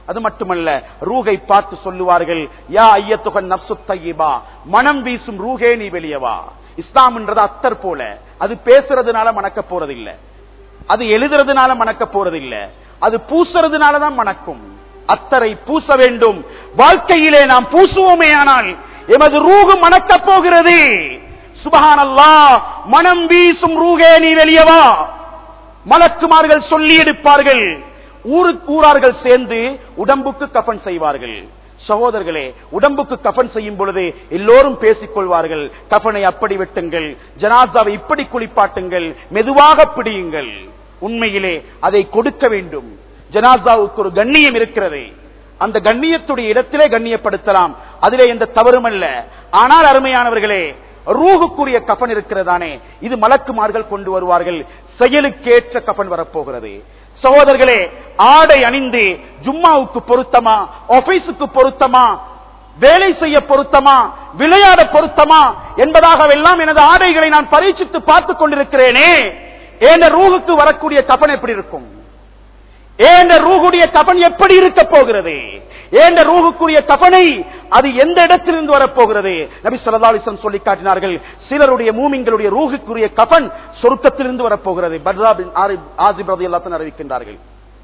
Speaker 1: அது மட்டுமல்ல ரூகை பார்த்து சொல்லுவார்கள் யா ஐயத்துகன் நப்சு தையிபா மனம் வீசும் ரூகே நீ வெளியவா இஸ்லாம்ன்றது அத்தர் போல அது பேசுறதுனால மணக்க போறதில்லை அது எழுதுறதுனால மணக்க போறதில்லை அது பூசுறதுனாலதான் மணக்கும் அத்தரை பூச வேண்டும் வாழ்க்கையிலே நாம் பூசுவோமே ஆனால் எமது ரூகு மணக்க போகிறது சுபஹான் அல்லாஹ் மனம் வீசும் ரூகே நீ வெளியவா மலக்குமார்கள் சொல்லி எடுப்பார்கள் ஊரு ஊரார்கள் சேர்ந்து உடம்புக்கு கஃன் செய்வார்கள் சகோதரர்களே உடம்புக்கு கஃன் செய்யும் பொழுது எல்லோரும் பேசிக் கொள்வார்கள் கஃனை அப்படி வெட்டுங்கள் ஜனாசாவை இப்படி குளிப்பாட்டுங்கள் மெதுவாக பிடியுங்கள் உண்மையிலே அதை கொடுக்க வேண்டும் ஜனாசாவுக்கு ஒரு கண்ணியம் இருக்கிறது அந்த கண்ணியத்துடைய இடத்திலே கண்ணியப்படுத்தலாம் அதிலே எந்த தவறும் அல்ல ஆனால் அருமையானவர்களே ரூகுக்குரிய கஃன் இருக்கிறதானே இது மலக்குமார்கள் கொண்டு வருவார்கள் செயலுக்கேற்ற கஃன் வரப்போகிறது சகோதரர்களே ஆடை அணிந்து ஜும்மாவுக்கு பொருத்தமா ஆபீஸுக்கு பொருத்தமா வேலை செய்ய பொருத்தமா விளையாட பொருத்தமா என்பதாகவெல்லாம் எனது ஆடைகளை நான் பரீட்சித்து பார்த்துக் கொண்டிருக்கிறேனே ஏன ரூகுக்கு வரக்கூடிய கபன் எப்படி இருக்கும் ஏண்ட ரூகுடைய கபன் எப்படி இருக்க போகிறது ஏண்ட ரூகுக்குரிய கபனை அது எந்த இடத்திலிருந்து வரப்போகிறது நபி சொல்லா அலிஸ்லம் சொல்லி காட்டினார்கள் சிலருடைய மூமிங்களுடைய ரூகுக்குரிய கபன் சொருக்கத்திலிருந்து வரப்போகிறது பத்ரா பின் ஆசிப் ரதி எல்லாத்தையும் அறிவிக்கின்றார்கள்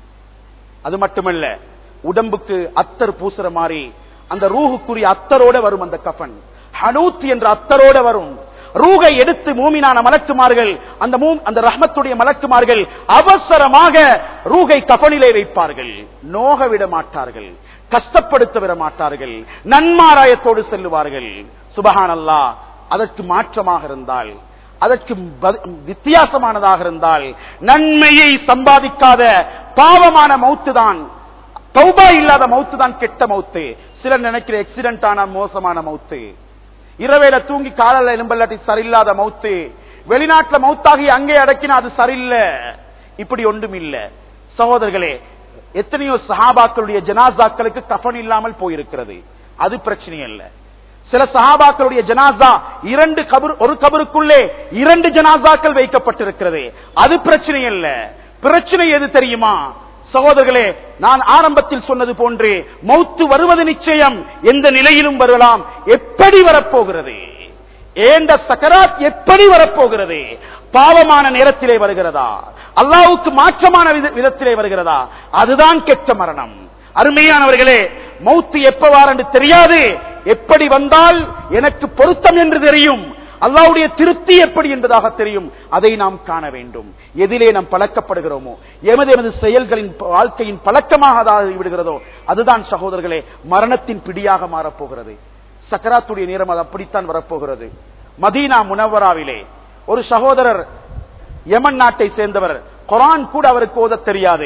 Speaker 1: அது மட்டுமல்ல உடம்புக்கு அத்தர் பூசுற மாதிரி அந்த ரூகுக்குரிய அத்தரோட வரும் அந்த கஃன் ஹனூத் என்ற அத்தரோட வரும் ரூகை எடுத்து மூமினான மலக்குமார்கள் அந்த மூ அந்த ரஹ்மத்துடைய மலக்குமார்கள் அவசரமாக ரூகை கபனிலே வைப்பார்கள் நோக விட மாட்டார்கள் கஷ்டப்படுத்த விட மாட்டார்கள் நன்மாராயத்தோடு செல்லுவார்கள் சுபஹான் அல்லா அதற்கு மாற்றமாக இருந்தால் அதற்கு வித்தியாசமானதாக இருந்தால் நன்மையை சம்பாதிக்காத பாவமான மௌத்து தான் தௌபா இல்லாத மௌத்து தான் கெட்ட மௌத்து சிலர் நினைக்கிற எக்ஸிடென்ட் ஆன மோசமான மௌத்து இரவேல தூங்கி காலையில எலும்பல்லாட்டி சரியில்லாத மௌத்து வெளிநாட்டுல மௌத்தாகி அங்கே அடக்கினா அது சரியில்லை இப்படி ஒன்றும் இல்ல சகோதரர்களே எத்தனையோ சஹாபாக்களுடைய ஜனாசாக்களுக்கு கஃன் இல்லாமல் போயிருக்கிறது அது பிரச்சனை அல்ல சில சஹாபாக்களுடைய ஜனாசா இரண்டு கபர் ஒரு கபருக்குள்ளே இரண்டு ஜனாசாக்கள் வைக்கப்பட்டிருக்கிறது அது பிரச்சனை அல்ல பிரச்சனை எது தெரியுமா சகோதரர்களே நான் ஆரம்பத்தில் சொன்னது போன்று மௌத்து வருவது நிச்சயம் எந்த நிலையிலும் வரலாம் எப்படி வரப்போகிறது ஏந்த சக்கராத் எப்படி வரப்போகிறது பாவமான நேரத்திலே வருகிறதா அல்லாவுக்கு மாற்றமான விதத்திலே வருகிறதா அதுதான் கெட்ட மரணம் அருமையானவர்களே மௌத்து எப்ப வாரண்டு தெரியாது எப்படி வந்தால் எனக்கு பொருத்தம் என்று தெரியும் அல்லாவுடைய திருப்தி எப்படி என்பதாக தெரியும் அதை நாம் காண வேண்டும் எதிலே நாம் பழக்கப்படுகிறோமோ எமது எமது செயல்களின் வாழ்க்கையின் பழக்கமாக விடுகிறதோ அதுதான் சகோதரர்களே மரணத்தின் பிடியாக மாறப்போகிறது சக்கராத்துடைய நேரம் அது அப்படித்தான் வரப்போகிறது மதீனா முனவராவிலே ஒரு சகோதரர் யமன் நாட்டை சேர்ந்தவர் குரான் கூட அவருக்கு ஓத தெரியாது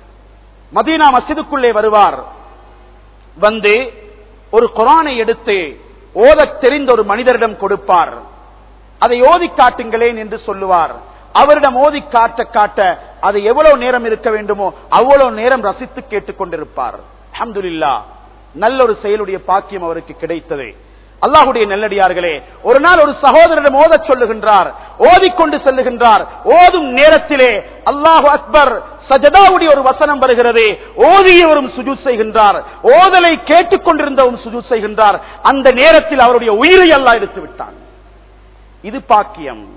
Speaker 1: மதீனா மசிதுக்குள்ளே வருவார் வந்து ஒரு குரானை எடுத்து ஓத தெரிந்த ஒரு மனிதரிடம் கொடுப்பார் அதை ஓதி காட்டுங்களேன் என்று சொல்லுவார் அவரிடம் ஓதி காட்ட காட்ட அது எவ்வளவு நேரம் இருக்க வேண்டுமோ அவ்வளவு நேரம் ரசித்து கேட்டுக் கொண்டிருப்பார் அஹமதுல்லா நல்ல ஒரு செயலுடைய பாக்கியம் அவருக்கு கிடைத்தது அல்லாஹுடைய நெல்லடியார்களே ஒரு நாள் ஒரு சகோதரிடம் ஓதச் சொல்லுகின்றார் ஓதிக்கொண்டு செல்லுகின்றார் ஓதும் நேரத்திலே அல்லாஹு அக்பர் சஜதாவுடைய ஒரு வசனம் வருகிறது ஓதியவரும் சுஜூத் செய்கின்றார் ஓதலை கேட்டுக்கொண்டிருந்தவரும் சுஜூத் செய்கின்றார் அந்த நேரத்தில் அவருடைய உயிரை அல்லாஹ் எடுத்து விட்டான் இது பாக்கியம்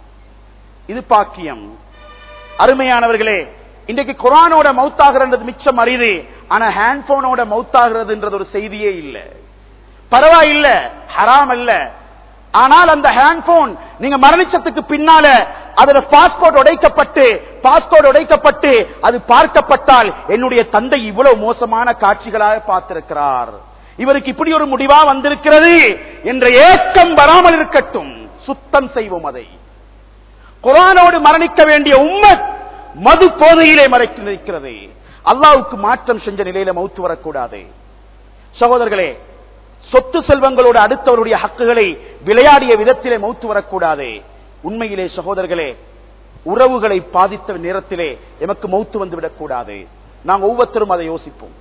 Speaker 1: இது பாக்கியம் அருமையானவர்களே இன்றைக்கு குரானோட மவுத்தாகிறது மிச்சம் அரிது ஆனா ஹேண்ட்போனோட மவுத்தாகிறதுன்றது ஒரு செய்தியே இல்லை பரவாயில்ல ஹராம் அல்ல ஆனால் அந்த ஹேண்ட்போன் நீங்க மரணிச்சத்துக்கு பின்னால அதுல பாஸ்போர்ட் உடைக்கப்பட்டு பாஸ்போர்ட் உடைக்கப்பட்டு அது பார்க்கப்பட்டால் என்னுடைய தந்தை இவ்வளவு மோசமான காட்சிகளாக பார்த்திருக்கிறார் இவருக்கு இப்படி ஒரு முடிவா வந்திருக்கிறது என்ற ஏக்கம் வராமல் இருக்கட்டும் சுத்தம் செய்வோம் அதை குரானோடு மரணிக்க வேண்டிய உம்மத் மது போதையிலே மறைத்து நிற்கிறது அல்லாவுக்கு மாற்றம் செஞ்ச நிலையில மௌத்து வரக்கூடாது சகோதரர்களே சொத்து செல்வங்களோடு அடுத்தவருடைய ஹக்குகளை விளையாடிய விதத்திலே மௌத்து வரக்கூடாது உண்மையிலே சகோதரர்களே உறவுகளை பாதித்த நேரத்திலே எமக்கு மௌத்து வந்துவிடக் கூடாது நாம் ஒவ்வொருத்தரும் அதை யோசிப்போம்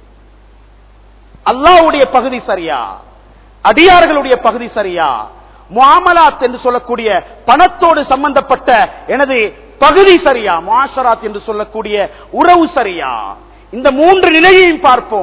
Speaker 1: அல்லாவுடைய பகுதி சரியா அடியார்களுடைய பகுதி சரியா முஆமலாத் என்று சொல்லக்கூடிய பணத்தோடு சம்பந்தப்பட்ட எனது பகுதி சரியா மாஷராத் என்று சொல்லக்கூடிய உறவு சரியா இந்த மூன்று நிலையையும் பார்ப்போம்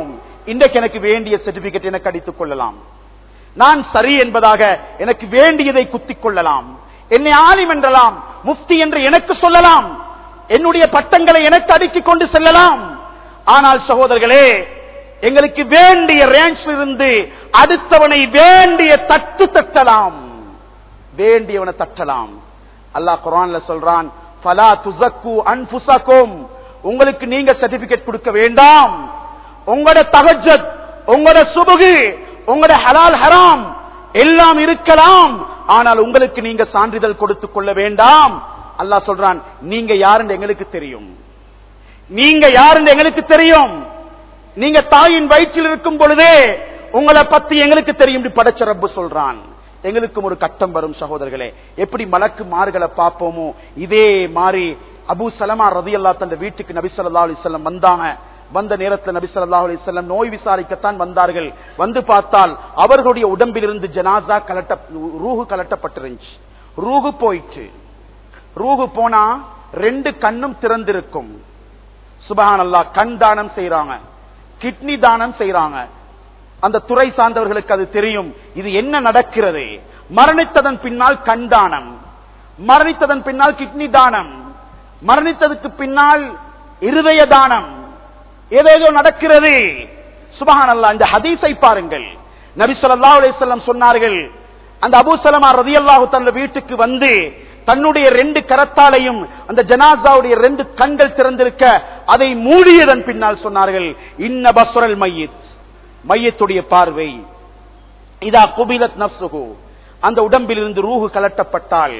Speaker 1: இன்றைக்கு எனக்கு வேண்டிய சர்டிபிகேட் எனக்கு அடித்துக் கொள்ளலாம் நான் சரி என்பதாக எனக்கு வேண்டியதை குத்திக் கொள்ளலாம் என்னை ஆலிம் என்றலாம் முஃப்தி என்று எனக்கு சொல்லலாம் என்னுடைய பட்டங்களை எனக்கு அடுக்கிக் கொண்டு செல்லலாம் ஆனால் சகோதரர்களே எங்களுக்கு வேண்டிய ரேஞ்சில் இருந்து அடுத்தவனை வேண்டிய தட்டு தட்டலாம் வேண்டியவனை தட்டலாம் அல்லாஹ் குரான்ல சொல்றான் ஃபலா துசக்கு அன்புசக்கும் உங்களுக்கு நீங்க சர்டிபிகேட் கொடுக்க வேண்டாம் உங்களோட தகஜத் உங்களோட சுபுகு உங்களோட ஹலால் ஹராம் எல்லாம் இருக்கலாம் ஆனால் உங்களுக்கு நீங்க சான்றிதழ் கொடுத்துக் கொள்ள வேண்டாம் அல்லாஹ் சொல்றான் நீங்க யாருன்னு எங்களுக்கு தெரியும் நீங்க யாருன்னு எங்களுக்கு தெரியும் நீங்க தாயின் வயிற்றில் இருக்கும் பொழுதே உங்களை பத்தி எங்களுக்கு தெரியும் இப்படி படைச்ச ரப்பு சொல்றான் எங்களுக்கும் ஒரு கட்டம் வரும் சகோதரர்களே எப்படி மலக்கு மார்களை பார்ப்போமோ இதே மாதிரி அபு சலமா ரதி அல்லா தந்த வீட்டுக்கு நபி ஸல்லல்லாஹு அலைஹி வஸல்லம் வந்தாங்க வந்த நேரத்தில் நபி ஸல்லல்லாஹு அலைஹி வஸல்லம் நோய் விசாரிக்கத்தான் வந்தார்கள் வந்து பார்த்தால் அவர்களுடைய உடம்பிலிருந்து ஜனாசா கலட்ட ரூஹு கலட்டப்பட்டிருந்துச்சு ரூஹு போயிட்டு ரூஹு போனா ரெண்டு கண்ணும் திறந்திருக்கும் சுபஹான் அல்லா கண் தானம் செய்யறாங்க கிட்னி தானம் செய்யறாங்க அந்த துறை சார்ந்தவர்களுக்கு அது தெரியும் இது என்ன நடக்கிறது மரணித்ததன் பின்னால் கண் தானம் மரணித்ததன் பின்னால் கிட்னி தானம் மரணித்ததுக்கு பின்னால் இருதய தானம் ஏதேதோ நடக்கிறது சுபஹான் அல்லா இந்த ஹதீஸை பாருங்கள் நபி ஸல்லல்லாஹு அலைஹி வஸல்லம் சொன்னார்கள் அந்த அபூ சலமா ரலியல்லாஹு தன்னுடைய வீட்டுக்கு வந்து தன்னுடைய ரெண்டு கரத்தாலையும் அந்த ஜனாசாவுடைய ரெண்டு கண்கள் திறந்திருக்க அதை மூடியதன் பின்னால் சொன்னார்கள் இன்ன பஸ்ரல் மையத் மையத்துடைய பார்வை இதா குபிலத் நப்சுகு அந்த உடம்பில் இருந்து ரூஹு கலட்டப்பட்டால்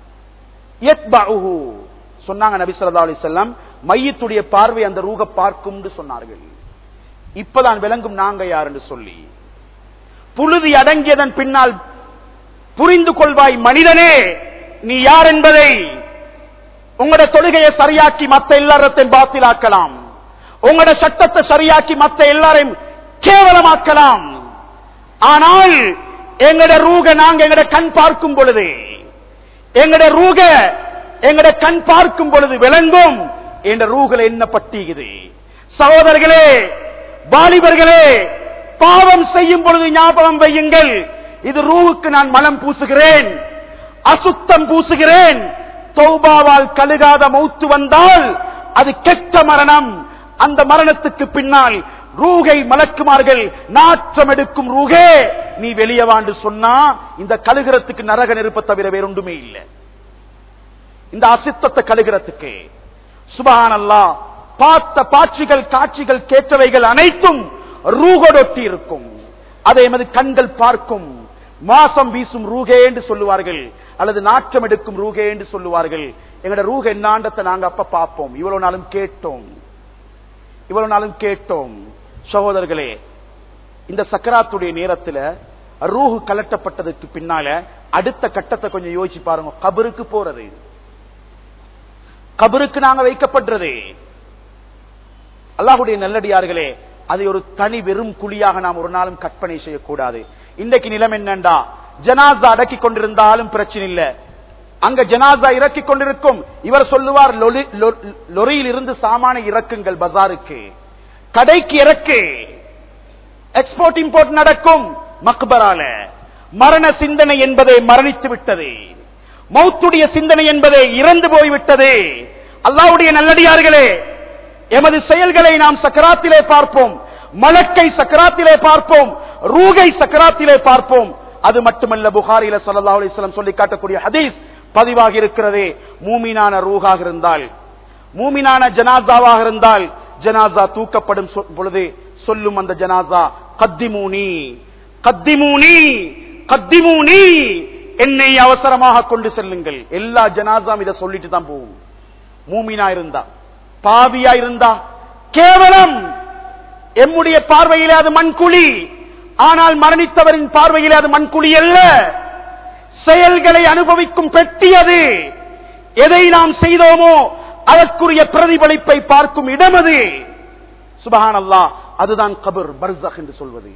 Speaker 1: யத்பஉஹு. சொன்னாங்க நபி ஸல்லல்லாஹு அலைஹி வஸல்லம் மையத்துடைய பார்வை அந்த ரூக பார்க்கும்னு சொன்னார்கள் இப்பதான் விளங்கும் நாங்க யார் என்று சொல்லி புழுதி அடங்கியதன் பின்னால் புரிந்து கொள்வாய் மனிதனே நீ யார் என்பதை உங்களோட தொழுகையை சரியாக்கி மத்த எல்லாரத்தையும் பாத்திலாக்கலாம் உங்களோட சட்டத்தை சரியாக்கி மத்த எல்லாரையும் கேவலமாக்கலாம் ஆனால் எங்கட ரூக நாங்க எங்கட கண் பார்க்கும் பொழுது எங்கட ரூக எங்கட கண் பார்க்கும் பொழுது விளங்கும் என்ற ரூகல என்ன பட்டிக்குது சகோதரர்களே வாலிபர்களே பாவம் செய்யும் பொழுது ஞாபகம் வையுங்கள் இது ரூவுக்கு நான் மலம் பூசுகிறேன் அசுத்தம் பூசுகிறேன் தௌபாவால் கழுகாத மௌத்து வந்தால் அது கெட்ட மரணம் அந்த மரணத்துக்கு பின்னால் ரூகை மலக்குமார்கள் நாற்றம் எடுக்கும் ரூகே நீ வெளியே வாண்டு சொன்னா இந்த கழுகிறதுக்கு நரக நெருப்ப தவிர வேறொன்றுமே இல்லை இந்த அசித்தத்தை கழுகிறதுக்கு சுபஹான் அல்லா பார்த்த பாட்சிகள் காட்சிகள் கேட்டவைகள் அனைத்தும் ரூகொடொட்டி இருக்கும் அதை எமது கண்கள் பார்க்கும் மாசம் வீசும் ரூகே என்று சொல்லுவார்கள் அல்லது நாற்றம் எடுக்கும் ரூகே என்று சொல்லுவார்கள் எங்களோட ரூக என்னாண்டத்தை நாங்க அப்ப பார்ப்போம் இவ்வளவு நாளும் கேட்டோம் இவ்வளவு நாளும் கேட்டோம் சகோதரர்களே இந்த சக்கராத்துடைய நேரத்துல ரூஹு கலட்டப்பட்டதுக்கு பின்னால அடுத்த கட்டத்தை கொஞ்சம் யோசிச்சு பாருங்க கபருக்கு போறது கபருக்கு நாங்க வைக்கப்படுறது அல்லாஹுடைய நல்லடியார்களே அதை ஒரு தனி வெறும் குழியாக நாம் ஒரு நாளும் கற்பனை செய்யக்கூடாது இன்றைக்கு நிலம் என்னண்டா ஜனாசா அடக்கி கொண்டிருந்தாலும் பிரச்சனை இல்ல அங்க ஜனாசா இறக்கி கொண்டிருக்கும் இவர் சொல்லுவார் லொலி- லொ- லொரியில் இருந்து சாமான இறக்குங்கள் பஜாருக்கு கடைக்கு இறக்கு எக்ஸ்போர்ட் இம்போர்ட் நடக்கும் மக்பரால மரண சிந்தனை என்பதை மரணித்து விட்டது மௌத்துடைய சிந்தனை என்பதை இறந்து போய்விட்டது அல்லாவுடைய நல்லடியார்களே எமது செயல்களை நாம் சக்கராத்திலே பார்ப்போம் மலக்கை சக்கராத்திலே பார்ப்போம் ரூகை சக்கராத்திலே பார்ப்போம் அது மட்டுமல்ல புகாரில ஸல்லல்லாஹு அலைஹி வஸல்லம் சொல்லி காட்டக்கூடிய ஹதீஸ் பதிவாகி இருக்கிறதே மூமினான ரூகாக இருந்தால் மூமினான ஜனாசாவாக இருந்தால் ஜனாசா தூக்கப்படும் சொ- பொழுது சொல்லும் அந்த ஜனாசா கத்திமூனி கத்திமூனி கத்திமூனி என்னை அவசரமாக கொண்டு செல்லுங்கள் எல்லா ஜனாசாம் இதை சொல்லிட்டு தான் போகும் மூமினா இருந்தா பாவியா இருந்தா கேவலம் எம்முடைய பார்வையிலே அது மண்குழி ஆனால் மரணித்தவரின் பார்வையிலே அது மண்குழி அல்ல செயல்களை அனுபவிக்கும் பெட்டி அது எதை நாம் செய்தோமோ அதற்குரிய பிரதிபலிப்பை பார்க்கும் இடம் அது சுபஹான் அல்லாஹ் அதுதான் கபர் பர்சக் என்று சொல்வது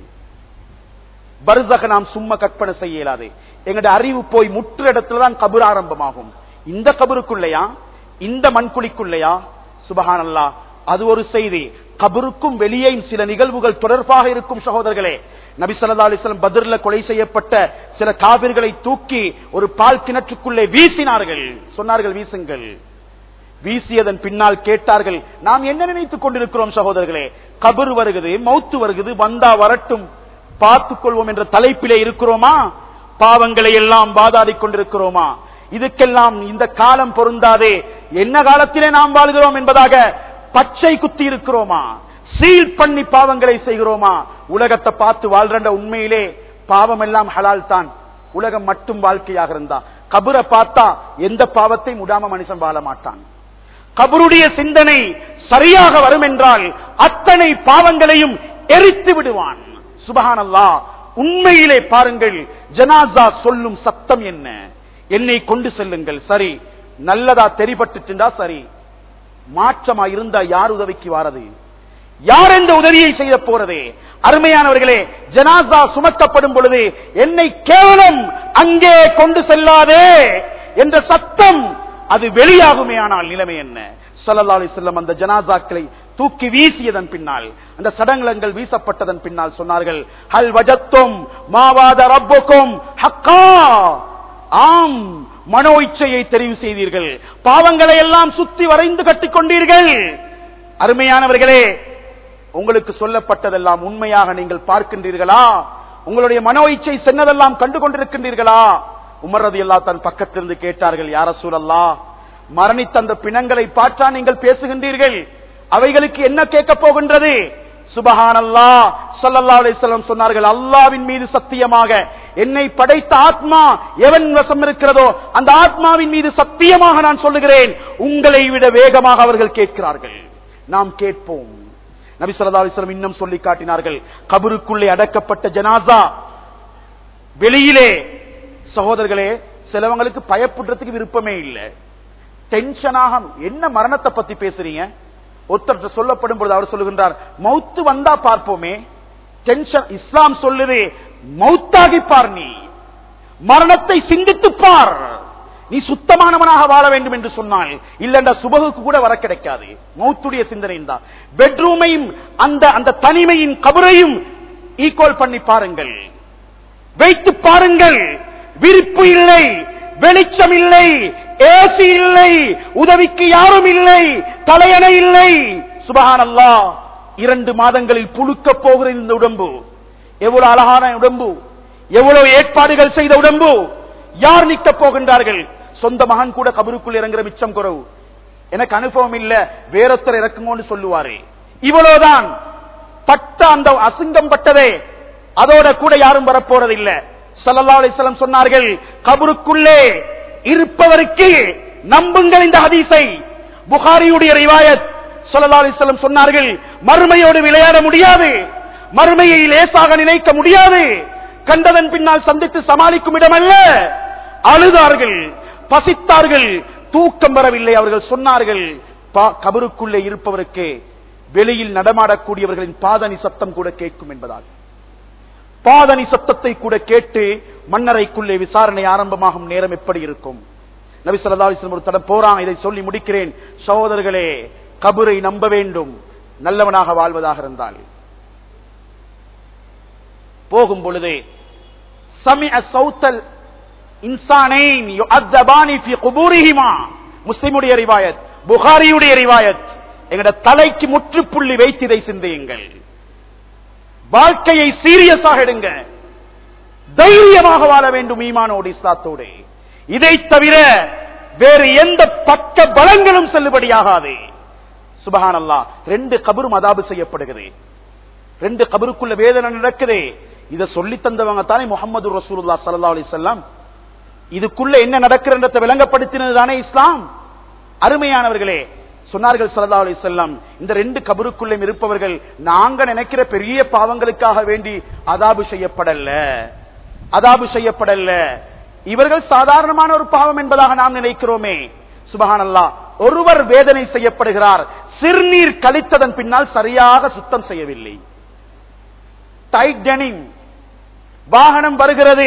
Speaker 1: பர்சக நாம் சும்மா கற்பனை செய்ய இயலாது எங்கட அறிவு போய் முற்ற இடத்துல தான் கபர் ஆரம்பமாகும் இந்த கபருக்குள்ளையா இந்த மண்குழிக்குள்ளையா சுபஹான் அல்லாஹ் அது ஒரு செய்தி கபருக்கும் வெளியே சில நிகழ்வுகள் தொடர்பாக இருக்கும் சகோதரர்களே நபி ஸல்லல்லாஹு அலைஹி வஸல்லம் பத்ர்ல கொலை செய்யப்பட்ட சில காபிர்களை தூக்கி ஒரு பால் கிணற்றுக்குள்ளே வீசினார்கள் சொன்னார்கள் வீசுங்கள் வீசியதன் பின்னால் கேட்டார்கள் நாம் என்ன நினைத்துக் கொண்டிருக்கிறோம் சகோதரர்களே கபர் வருகிறது மௌத்து வருகிறது வந்தா வரட்டும் பார்த்துக் கொள்வோம் என்ற தலைப்பிலே இருக்கிறோமா பாவங்களை எல்லாம் பாதாடிக் கொண்டிருக்கிறோமா இதுக்கெல்லாம் இந்த காலம் பொருந்தாதே என்ன காலத்திலே நாம் வாழ்கிறோம் என்பதாக பச்சை குத்தி இருக்கிறோமா சீல் பண்ணி பாவங்களை செய்கிறோமா உலகத்தை பார்த்து வாழ்ற உண்மையிலே பாவம் எல்லாம் ஹலால் தான் உலகம் மட்டும் வாழ்க்கையாக இருந்தா கபரை பார்த்தா எந்த பாவத்தையும் முடாம மனுஷன் வாழ மாட்டான் கபருடைய சிந்தனை சரியாக வரும் என்றால் அத்தனை பாவங்களையும் எரித்து விடுவான் சுபஹானல்லா உண்மையிலே பாருங்கள் ஜனாசா சொல்லும் சத்தம் என்ன என்னை கொண்டு செல்லுங்கள் சரி நல்லதா தெரிபட்டுச்சுண்டா சரி மாற்றமா இருந்தா யார் உதவிக்கு வாரது யார் எந்த உதவியை செய்ய போறதே அருமையானவர்களே ஜனாசா சுமக்கப்படும் பொழுது என்னை கேவலம் அங்கே கொண்டு செல்லாதே என்ற சத்தம் அது வெளியாகுமே ஆனால் நிலைமை என்ன ஸல்லல்லாஹு அலைஹி வஸல்லம் அந்த ஜனாசாக்களை தூக்கி வீசியதன் பின்னால் அந்த சடங்களங்கள் வீசப்பட்டதன் பின்னால் சொன்னார்கள் ஹல் வஜத்தும் மாவாத ரப்புக்கும் ஹக்கா ஆம் மனோ இச்சையை தெரிவு செய்தீர்கள் பாவங்களை எல்லாம் சுத்தி வரைந்து கட்டிக்கொண்டீர்கள் அருமையானவர்களே உங்களுக்கு சொல்லப்பட்டதெல்லாம் உண்மையாக நீங்கள் பார்க்கின்றீர்களா உங்களுடைய மனோ இச்சை சென்னதெல்லாம் கண்டு கொண்டிருக்கின்றீர்களா உமரது எல்லா தன் பக்கத்திலிருந்து கேட்டார்கள் யார சூழல்லா மரணித்த அந்த பிணங்களை பார்த்தா நீங்கள் பேசுகின்றீர்கள் அவைகளுக்கு என்ன கேட்கப் போகின்றது சுபஹானல்லா ஸல்லல்லாஹு அலைஹி வஸல்லம் சொன்னார்கள் அல்லாவின் மீது சத்தியமாக என்னை படைத்த ஆத்மா எவன் வசம் இருக்கிறதோ அந்த ஆத்மாவின் மீது சத்தியமாக நான் சொல்லுகிறேன் உங்களை விட வேகமாக அவர்கள் கேட்கிறார்கள் நாம் கேட்போம் நபி ஸல்லல்லாஹு அலைஹி வஸல்லம் இன்னும் சொல்லி காட்டினார்கள் கபருக்குள்ளே அடக்கப்பட்ட ஜனாசா வெளியிலே சகோதரர்களே சிலவங்களுக்கு பயப்படுறதுக்கு விருப்பமே இல்லை டென்ஷனாக என்ன மரணத்தை பத்தி பேசுறீங்க ஒருத்தர் சொல்லப்படும் பொழுது அவர் சொல்லுகின்றார் மௌத்து வந்தா பார்ப்போமே டென்ஷன் இஸ்லாம் சொல்லுது மௌத்தாகி பார் நீ மரணத்தை சிந்தித்து பார் நீ சுத்தமானவனாக வாழ வேண்டும் என்று சொன்னால் இல்லண்டா சுபகுக்கு கூட வர கிடைக்காது மௌத்துடைய சிந்தனை தான் பெட்ரூமையும் அந்த அந்த தனிமையின் கபரையும் ஈக்குவல் பண்ணி பாருங்கள் வைத்து பாருங்கள் விரிப்பு இல்லை வெளிச்சம் இல்லை ஏசி இல்லை உதவிக்கு யாரும் இல்லை தலையணை இல்லை சுபஹானல்லா இரண்டு மாதங்களில் புழுக்க போகிற இந்த உடம்பு எவ்வளவு அழகான உடம்பு எவ்வளவு ஏற்பாடுகள் செய்த உடம்பு யார் நிற்க போகின்றார்கள் சொந்த மகன் கூட கபருக்குள் இறங்குற மிச்சம் குறவு எனக்கு அனுபவம் இல்ல வேறொத்தர் இறக்குங்கன்னு சொல்லுவாரு இவ்வளவுதான் பட்ட அந்த அசிங்கம் பட்டதே அதோட கூட யாரும் வரப்போறதில்லை சல்லல்லா அலிஸ்லம் சொன்னார்கள் கபருக்குள்ளே இருப்பவருக்கு நம்புங்கள் இந்த ஹதீஸை புகாரியுடைய ரிவாயத் சல்லல்லா அலிஸ்லம் சொன்னார்கள் மறுமையோடு விளையாட முடியாது மறுமையை லேசாக நினைக்க முடியாது கண்டதன் பின்னால் சந்தித்து சமாளிக்கும் இடமல்ல அழுதார்கள் பசித்தார்கள் தூக்கம் வரவில்லை அவர்கள் சொன்னார்கள் பா- கபருக்குள்ளே இருப்பவருக்கு வெளியில் நடமாடக்கூடியவர்களின் பாதணி சத்தம் கூட கேட்கும் என்பதாக பாதணி சத்தத்தை கூட கேட்டு மன்னரைக்குள்ளே விசாரணை ஆரம்பமாகும் நேரம் எப்படி இருக்கும் நபி ஸல்லல்லாஹு அலைஹி வஸல்லம் ஒரு தடம் போறான் இதை சொல்லி முடிக்கிறேன் சகோதரர்களே கபரை நம்ப வேண்டும் நல்லவனாக வாழ்வதாக இருந்தால் போகும் பொழுது சமிஅ சௌத்தல் இன்சானைன் யுஅத்தபானி ஃபி குபூரிஹிமா முஸ்லிமுடைய ரிவாயத் புகாரியுடைய ரிவாயத் எங்கட தலைக்கு முற்றுப்புள்ளி வைத்து இதை சிந்தியுங்கள் வாழ்க்கையை சீரியஸாக எடுங்க தைரியமாக வாழ வேண்டும் ஈமானோடு இஸ்லாத்தோடு இதை தவிர வேறு எந்த பக்க பலங்களும் செல்லுபடியாகாது சுபஹானல்லா ரெண்டு கபரும் அதாபு செய்யப்படுகிறது ரெண்டு கபருக்குள்ள வேதனை நடக்குது இத சொல்லி தந்தவங்க தானே முகமது ரசூலுல்லா ஸல்லல்லாஹு அலைஹி வஸல்லம் இதுக்குள்ள என்ன நடக்கிறன்றதை விளங்கப்படுத்தினது தானே இஸ்லாம் அருமையானவர்களே சொன்னார்கள் ஸல்லல்லாஹு அலைஹி வஸல்லம் இந்த ரெண்டு கபருக்குள்ளே இருப்பவர்கள் நாங்க நினைக்கிற பெரிய பாவங்களுக்காக வேண்டி அதாபு செய்யப்படல அதாபு செய்யப்படல இவர்கள் சாதாரணமான ஒரு பாவம் என்பதாக நாம் நினைக்கிறோமே சுபஹானல்லா ஒருவர் வேதனை செய்யப்படுகிறார் சிறுநீர் கழித்ததன் பின்னால் சரியாக சுத்தம் செய்யவில்லை டைட்டனிங் வாகனம் வருகிறது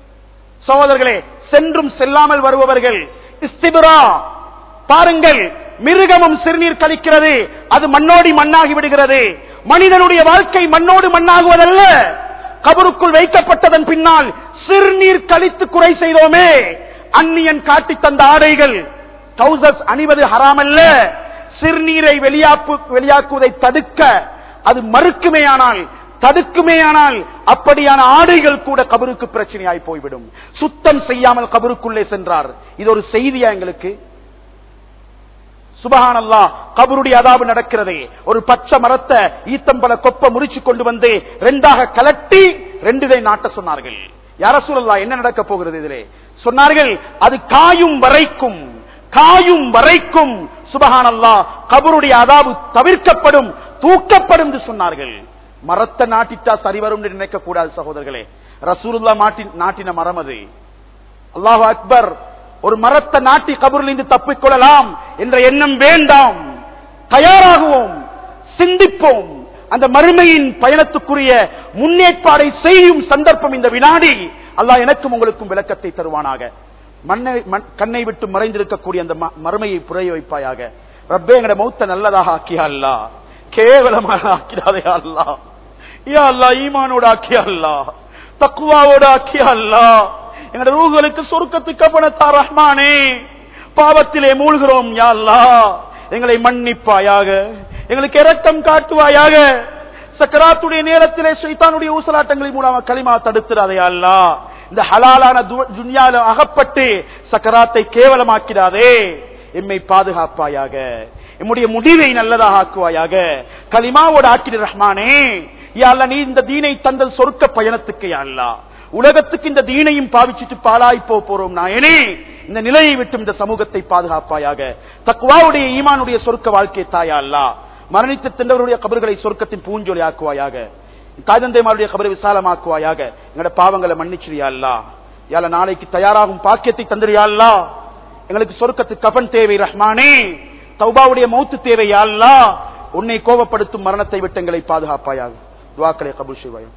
Speaker 1: சகோதரர்களே சென்றும் செல்லாமல் வருபவர்கள் இஸ்திபுரா பாருங்கள் மிருகமும் சிறுநீர் கழிக்கிறது அது மண்ணோடி மண்ணாகி விடுகிறது மனிதனுடைய வாழ்க்கை மண்ணோடு மண்ணாகுவதல்ல கபருக்குள் வைக்கப்பட்டதன் பின்னால் சிறுநீர் கழித்து குறை செய்தோமே அந்நியன் காட்டி தந்த ஆடைகள் ட்ரௌசர்ஸ் அணிவது ஹராமல்ல சிறுநீரை வெளியாப்பு வெளியாக்குவதை தடுக்க அது மறுக்குமேயானால் தடுக்குமேயானால் அப்படியான ஆடைகள் கூட கபருக்கு பிரச்சனையாய் போய்விடும் சுத்தம் செய்யாமல் கபருக்குள்ளே சென்றார் இது ஒரு செய்தியா எங்களுக்கு சுபஹானல்லா கபருடைய அதாபு நடக்கிறதே ஒரு பச்சை மரத்தை ஈத்தம்பல கொப்ப முறிச்சு கொண்டு வந்து ரெண்டாக கலட்டி ரெண்டுதை நாட்ட சொன்னார்கள் யார சூழல்லா என்ன நடக்க போகிறது இதிலே சொன்னார்கள் அது காயும் வரைக்கும் காயும் வரைக்கும் சுபஹானல்லா கபருடைய அதாபு தவிர்க்கப்படும் தூக்கப்படும் என்று சொன்னார்கள் மரத்தை நாட்டிட்டா சரி வரும் என்று நினைக்க கூடாது சகோதரர்களே ரசூலுல்லா மாட்டி நாட்டின மரம் அது அல்லாஹ் அக்பர் ஒரு மரத்தை நாட்டி கபரிலிருந்து தப்பிக்கொள்ளலாம் என்ற எண்ணம் வேண்டாம் தயாராகுவோம் சிந்திப்போம் அந்த மறுமையின் பயணத்துக்குரிய முன்னேற்பாடை செய்யும் சந்தர்ப்பம் இந்த வினாடி அல்லாஹ் எனக்கும் உங்களுக்கும் விளக்கத்தை தருவானாக மண்ணை மண்- கண்ணை விட்டு மறைந்திருக்கக்கூடிய அந்த ம- மறுமையை புரிய வைப்பாயாக ரப்பே எங்கட மௌத்த நல்லதாக ஆக்கியா அல்லா கேவலமாக ஆக்கிடாதே அல்லா யா அல்லா ஈமானோட ஆக்கியா அல்லா தக்குவாவோட ஆக்கியா அல்லா எங்கட ரூகளுக்கு சொர்க்கத்துக்கு கபனத்தா ரஹ்மானே பாவத்திலே மூழ்கிறோம் யா அல்லா எங்களை மன்னிப்பாயாக எங்களுக்கு இரக்கம் காட்டுவாயாக சக்கராத்துடைய நேரத்திலே சைத்தானுடைய ஊசலாட்டங்களின் மூலமாக களிமா தடுத்துடாதே அல்லா இந்த ஹலாலான து- துன்யால அகப்பட்டு சக்கராத்தை கேவலமாக்கிடாதே எம்மை பாதுகாப்பாயாக எம்முடைய முடிவை நல்லதாக ஆக்குவாயாக கலிமாவோட ஆக்கிடு ரஹ்மானே யா அல்லாஹ் நீ இந்த தீனை தந்தல் சொர்க்க பயணத்துக்கு யா அல்லாஹ் உலகத்துக்கு இந்த தீனையும் பாவிச்சிட்டு பாலாய் போக போறோம் நாயனே இந்த நிலையை விட்டு இந்த சமூகத்தை பாதுகாப்பாயாக தக்குவாவுடைய ஈமானுடைய சொர்க்க வாழ்க்கை தாயா அல்லா மரணித்து தின்றவருடைய கபர்களை சொர்க்கத்தின் பூஞ்சொலி ஆக்குவாயாக தாய்தந்தைமாருடைய கபரை விசாலமாக்குவாயாக எங்களோட பாவங்களை மன்னிச்சிரியா அல்லா யால நாளைக்கு தயாராகும் பாக்கியத்தை தந்திரியா அல்லா எங்களுக்கு சொர்க்கத்து கபன் தேவை ரஹ்மானே தௌபாவுடைய மௌத்து தேவை யா அல்லா உன்னை கோபப்படுத்தும் மரணத்தை விட்டு எங்களை பாதுகாப்பாயாக துவாக்களை கபூல் செய்வாயா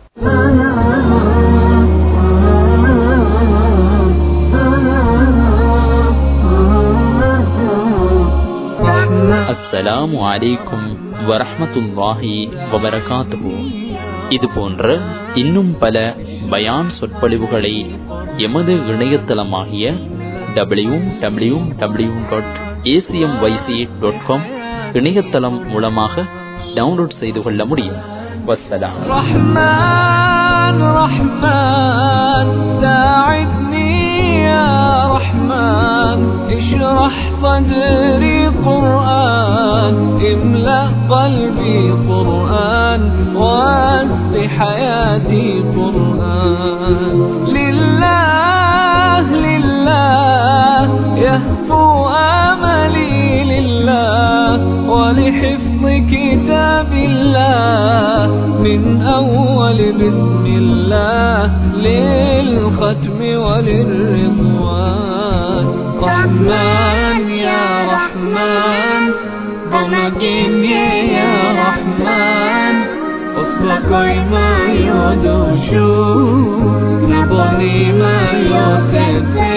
Speaker 2: அஸ்ஸலாமு அலைக்கும் வரஹ்மத்துல்லாஹி வபரகாத்துஹு இது போன்ற இன்னும் பல பயான் சொற்பொழிவுகளை எமது இணையதளமாகிய W W W dot ACM YC dot com இணையதளம் மூலமாக டவுன்லோட் செய்து கொள்ள முடியும் வஸ்ஸலாம்
Speaker 3: رحمن رحمن ساعدني يا رحمن اشرح صدري قرآن املأ قلبي قرآن واسع حياتي قرآن لله لله يهفو املي لله ولحفظ كتاب الله من أول بسم الله للختم وللرضوان رحمن يا رحمن ضمكني يا رحمن أصلك ما يدوشو نبني ما يوسف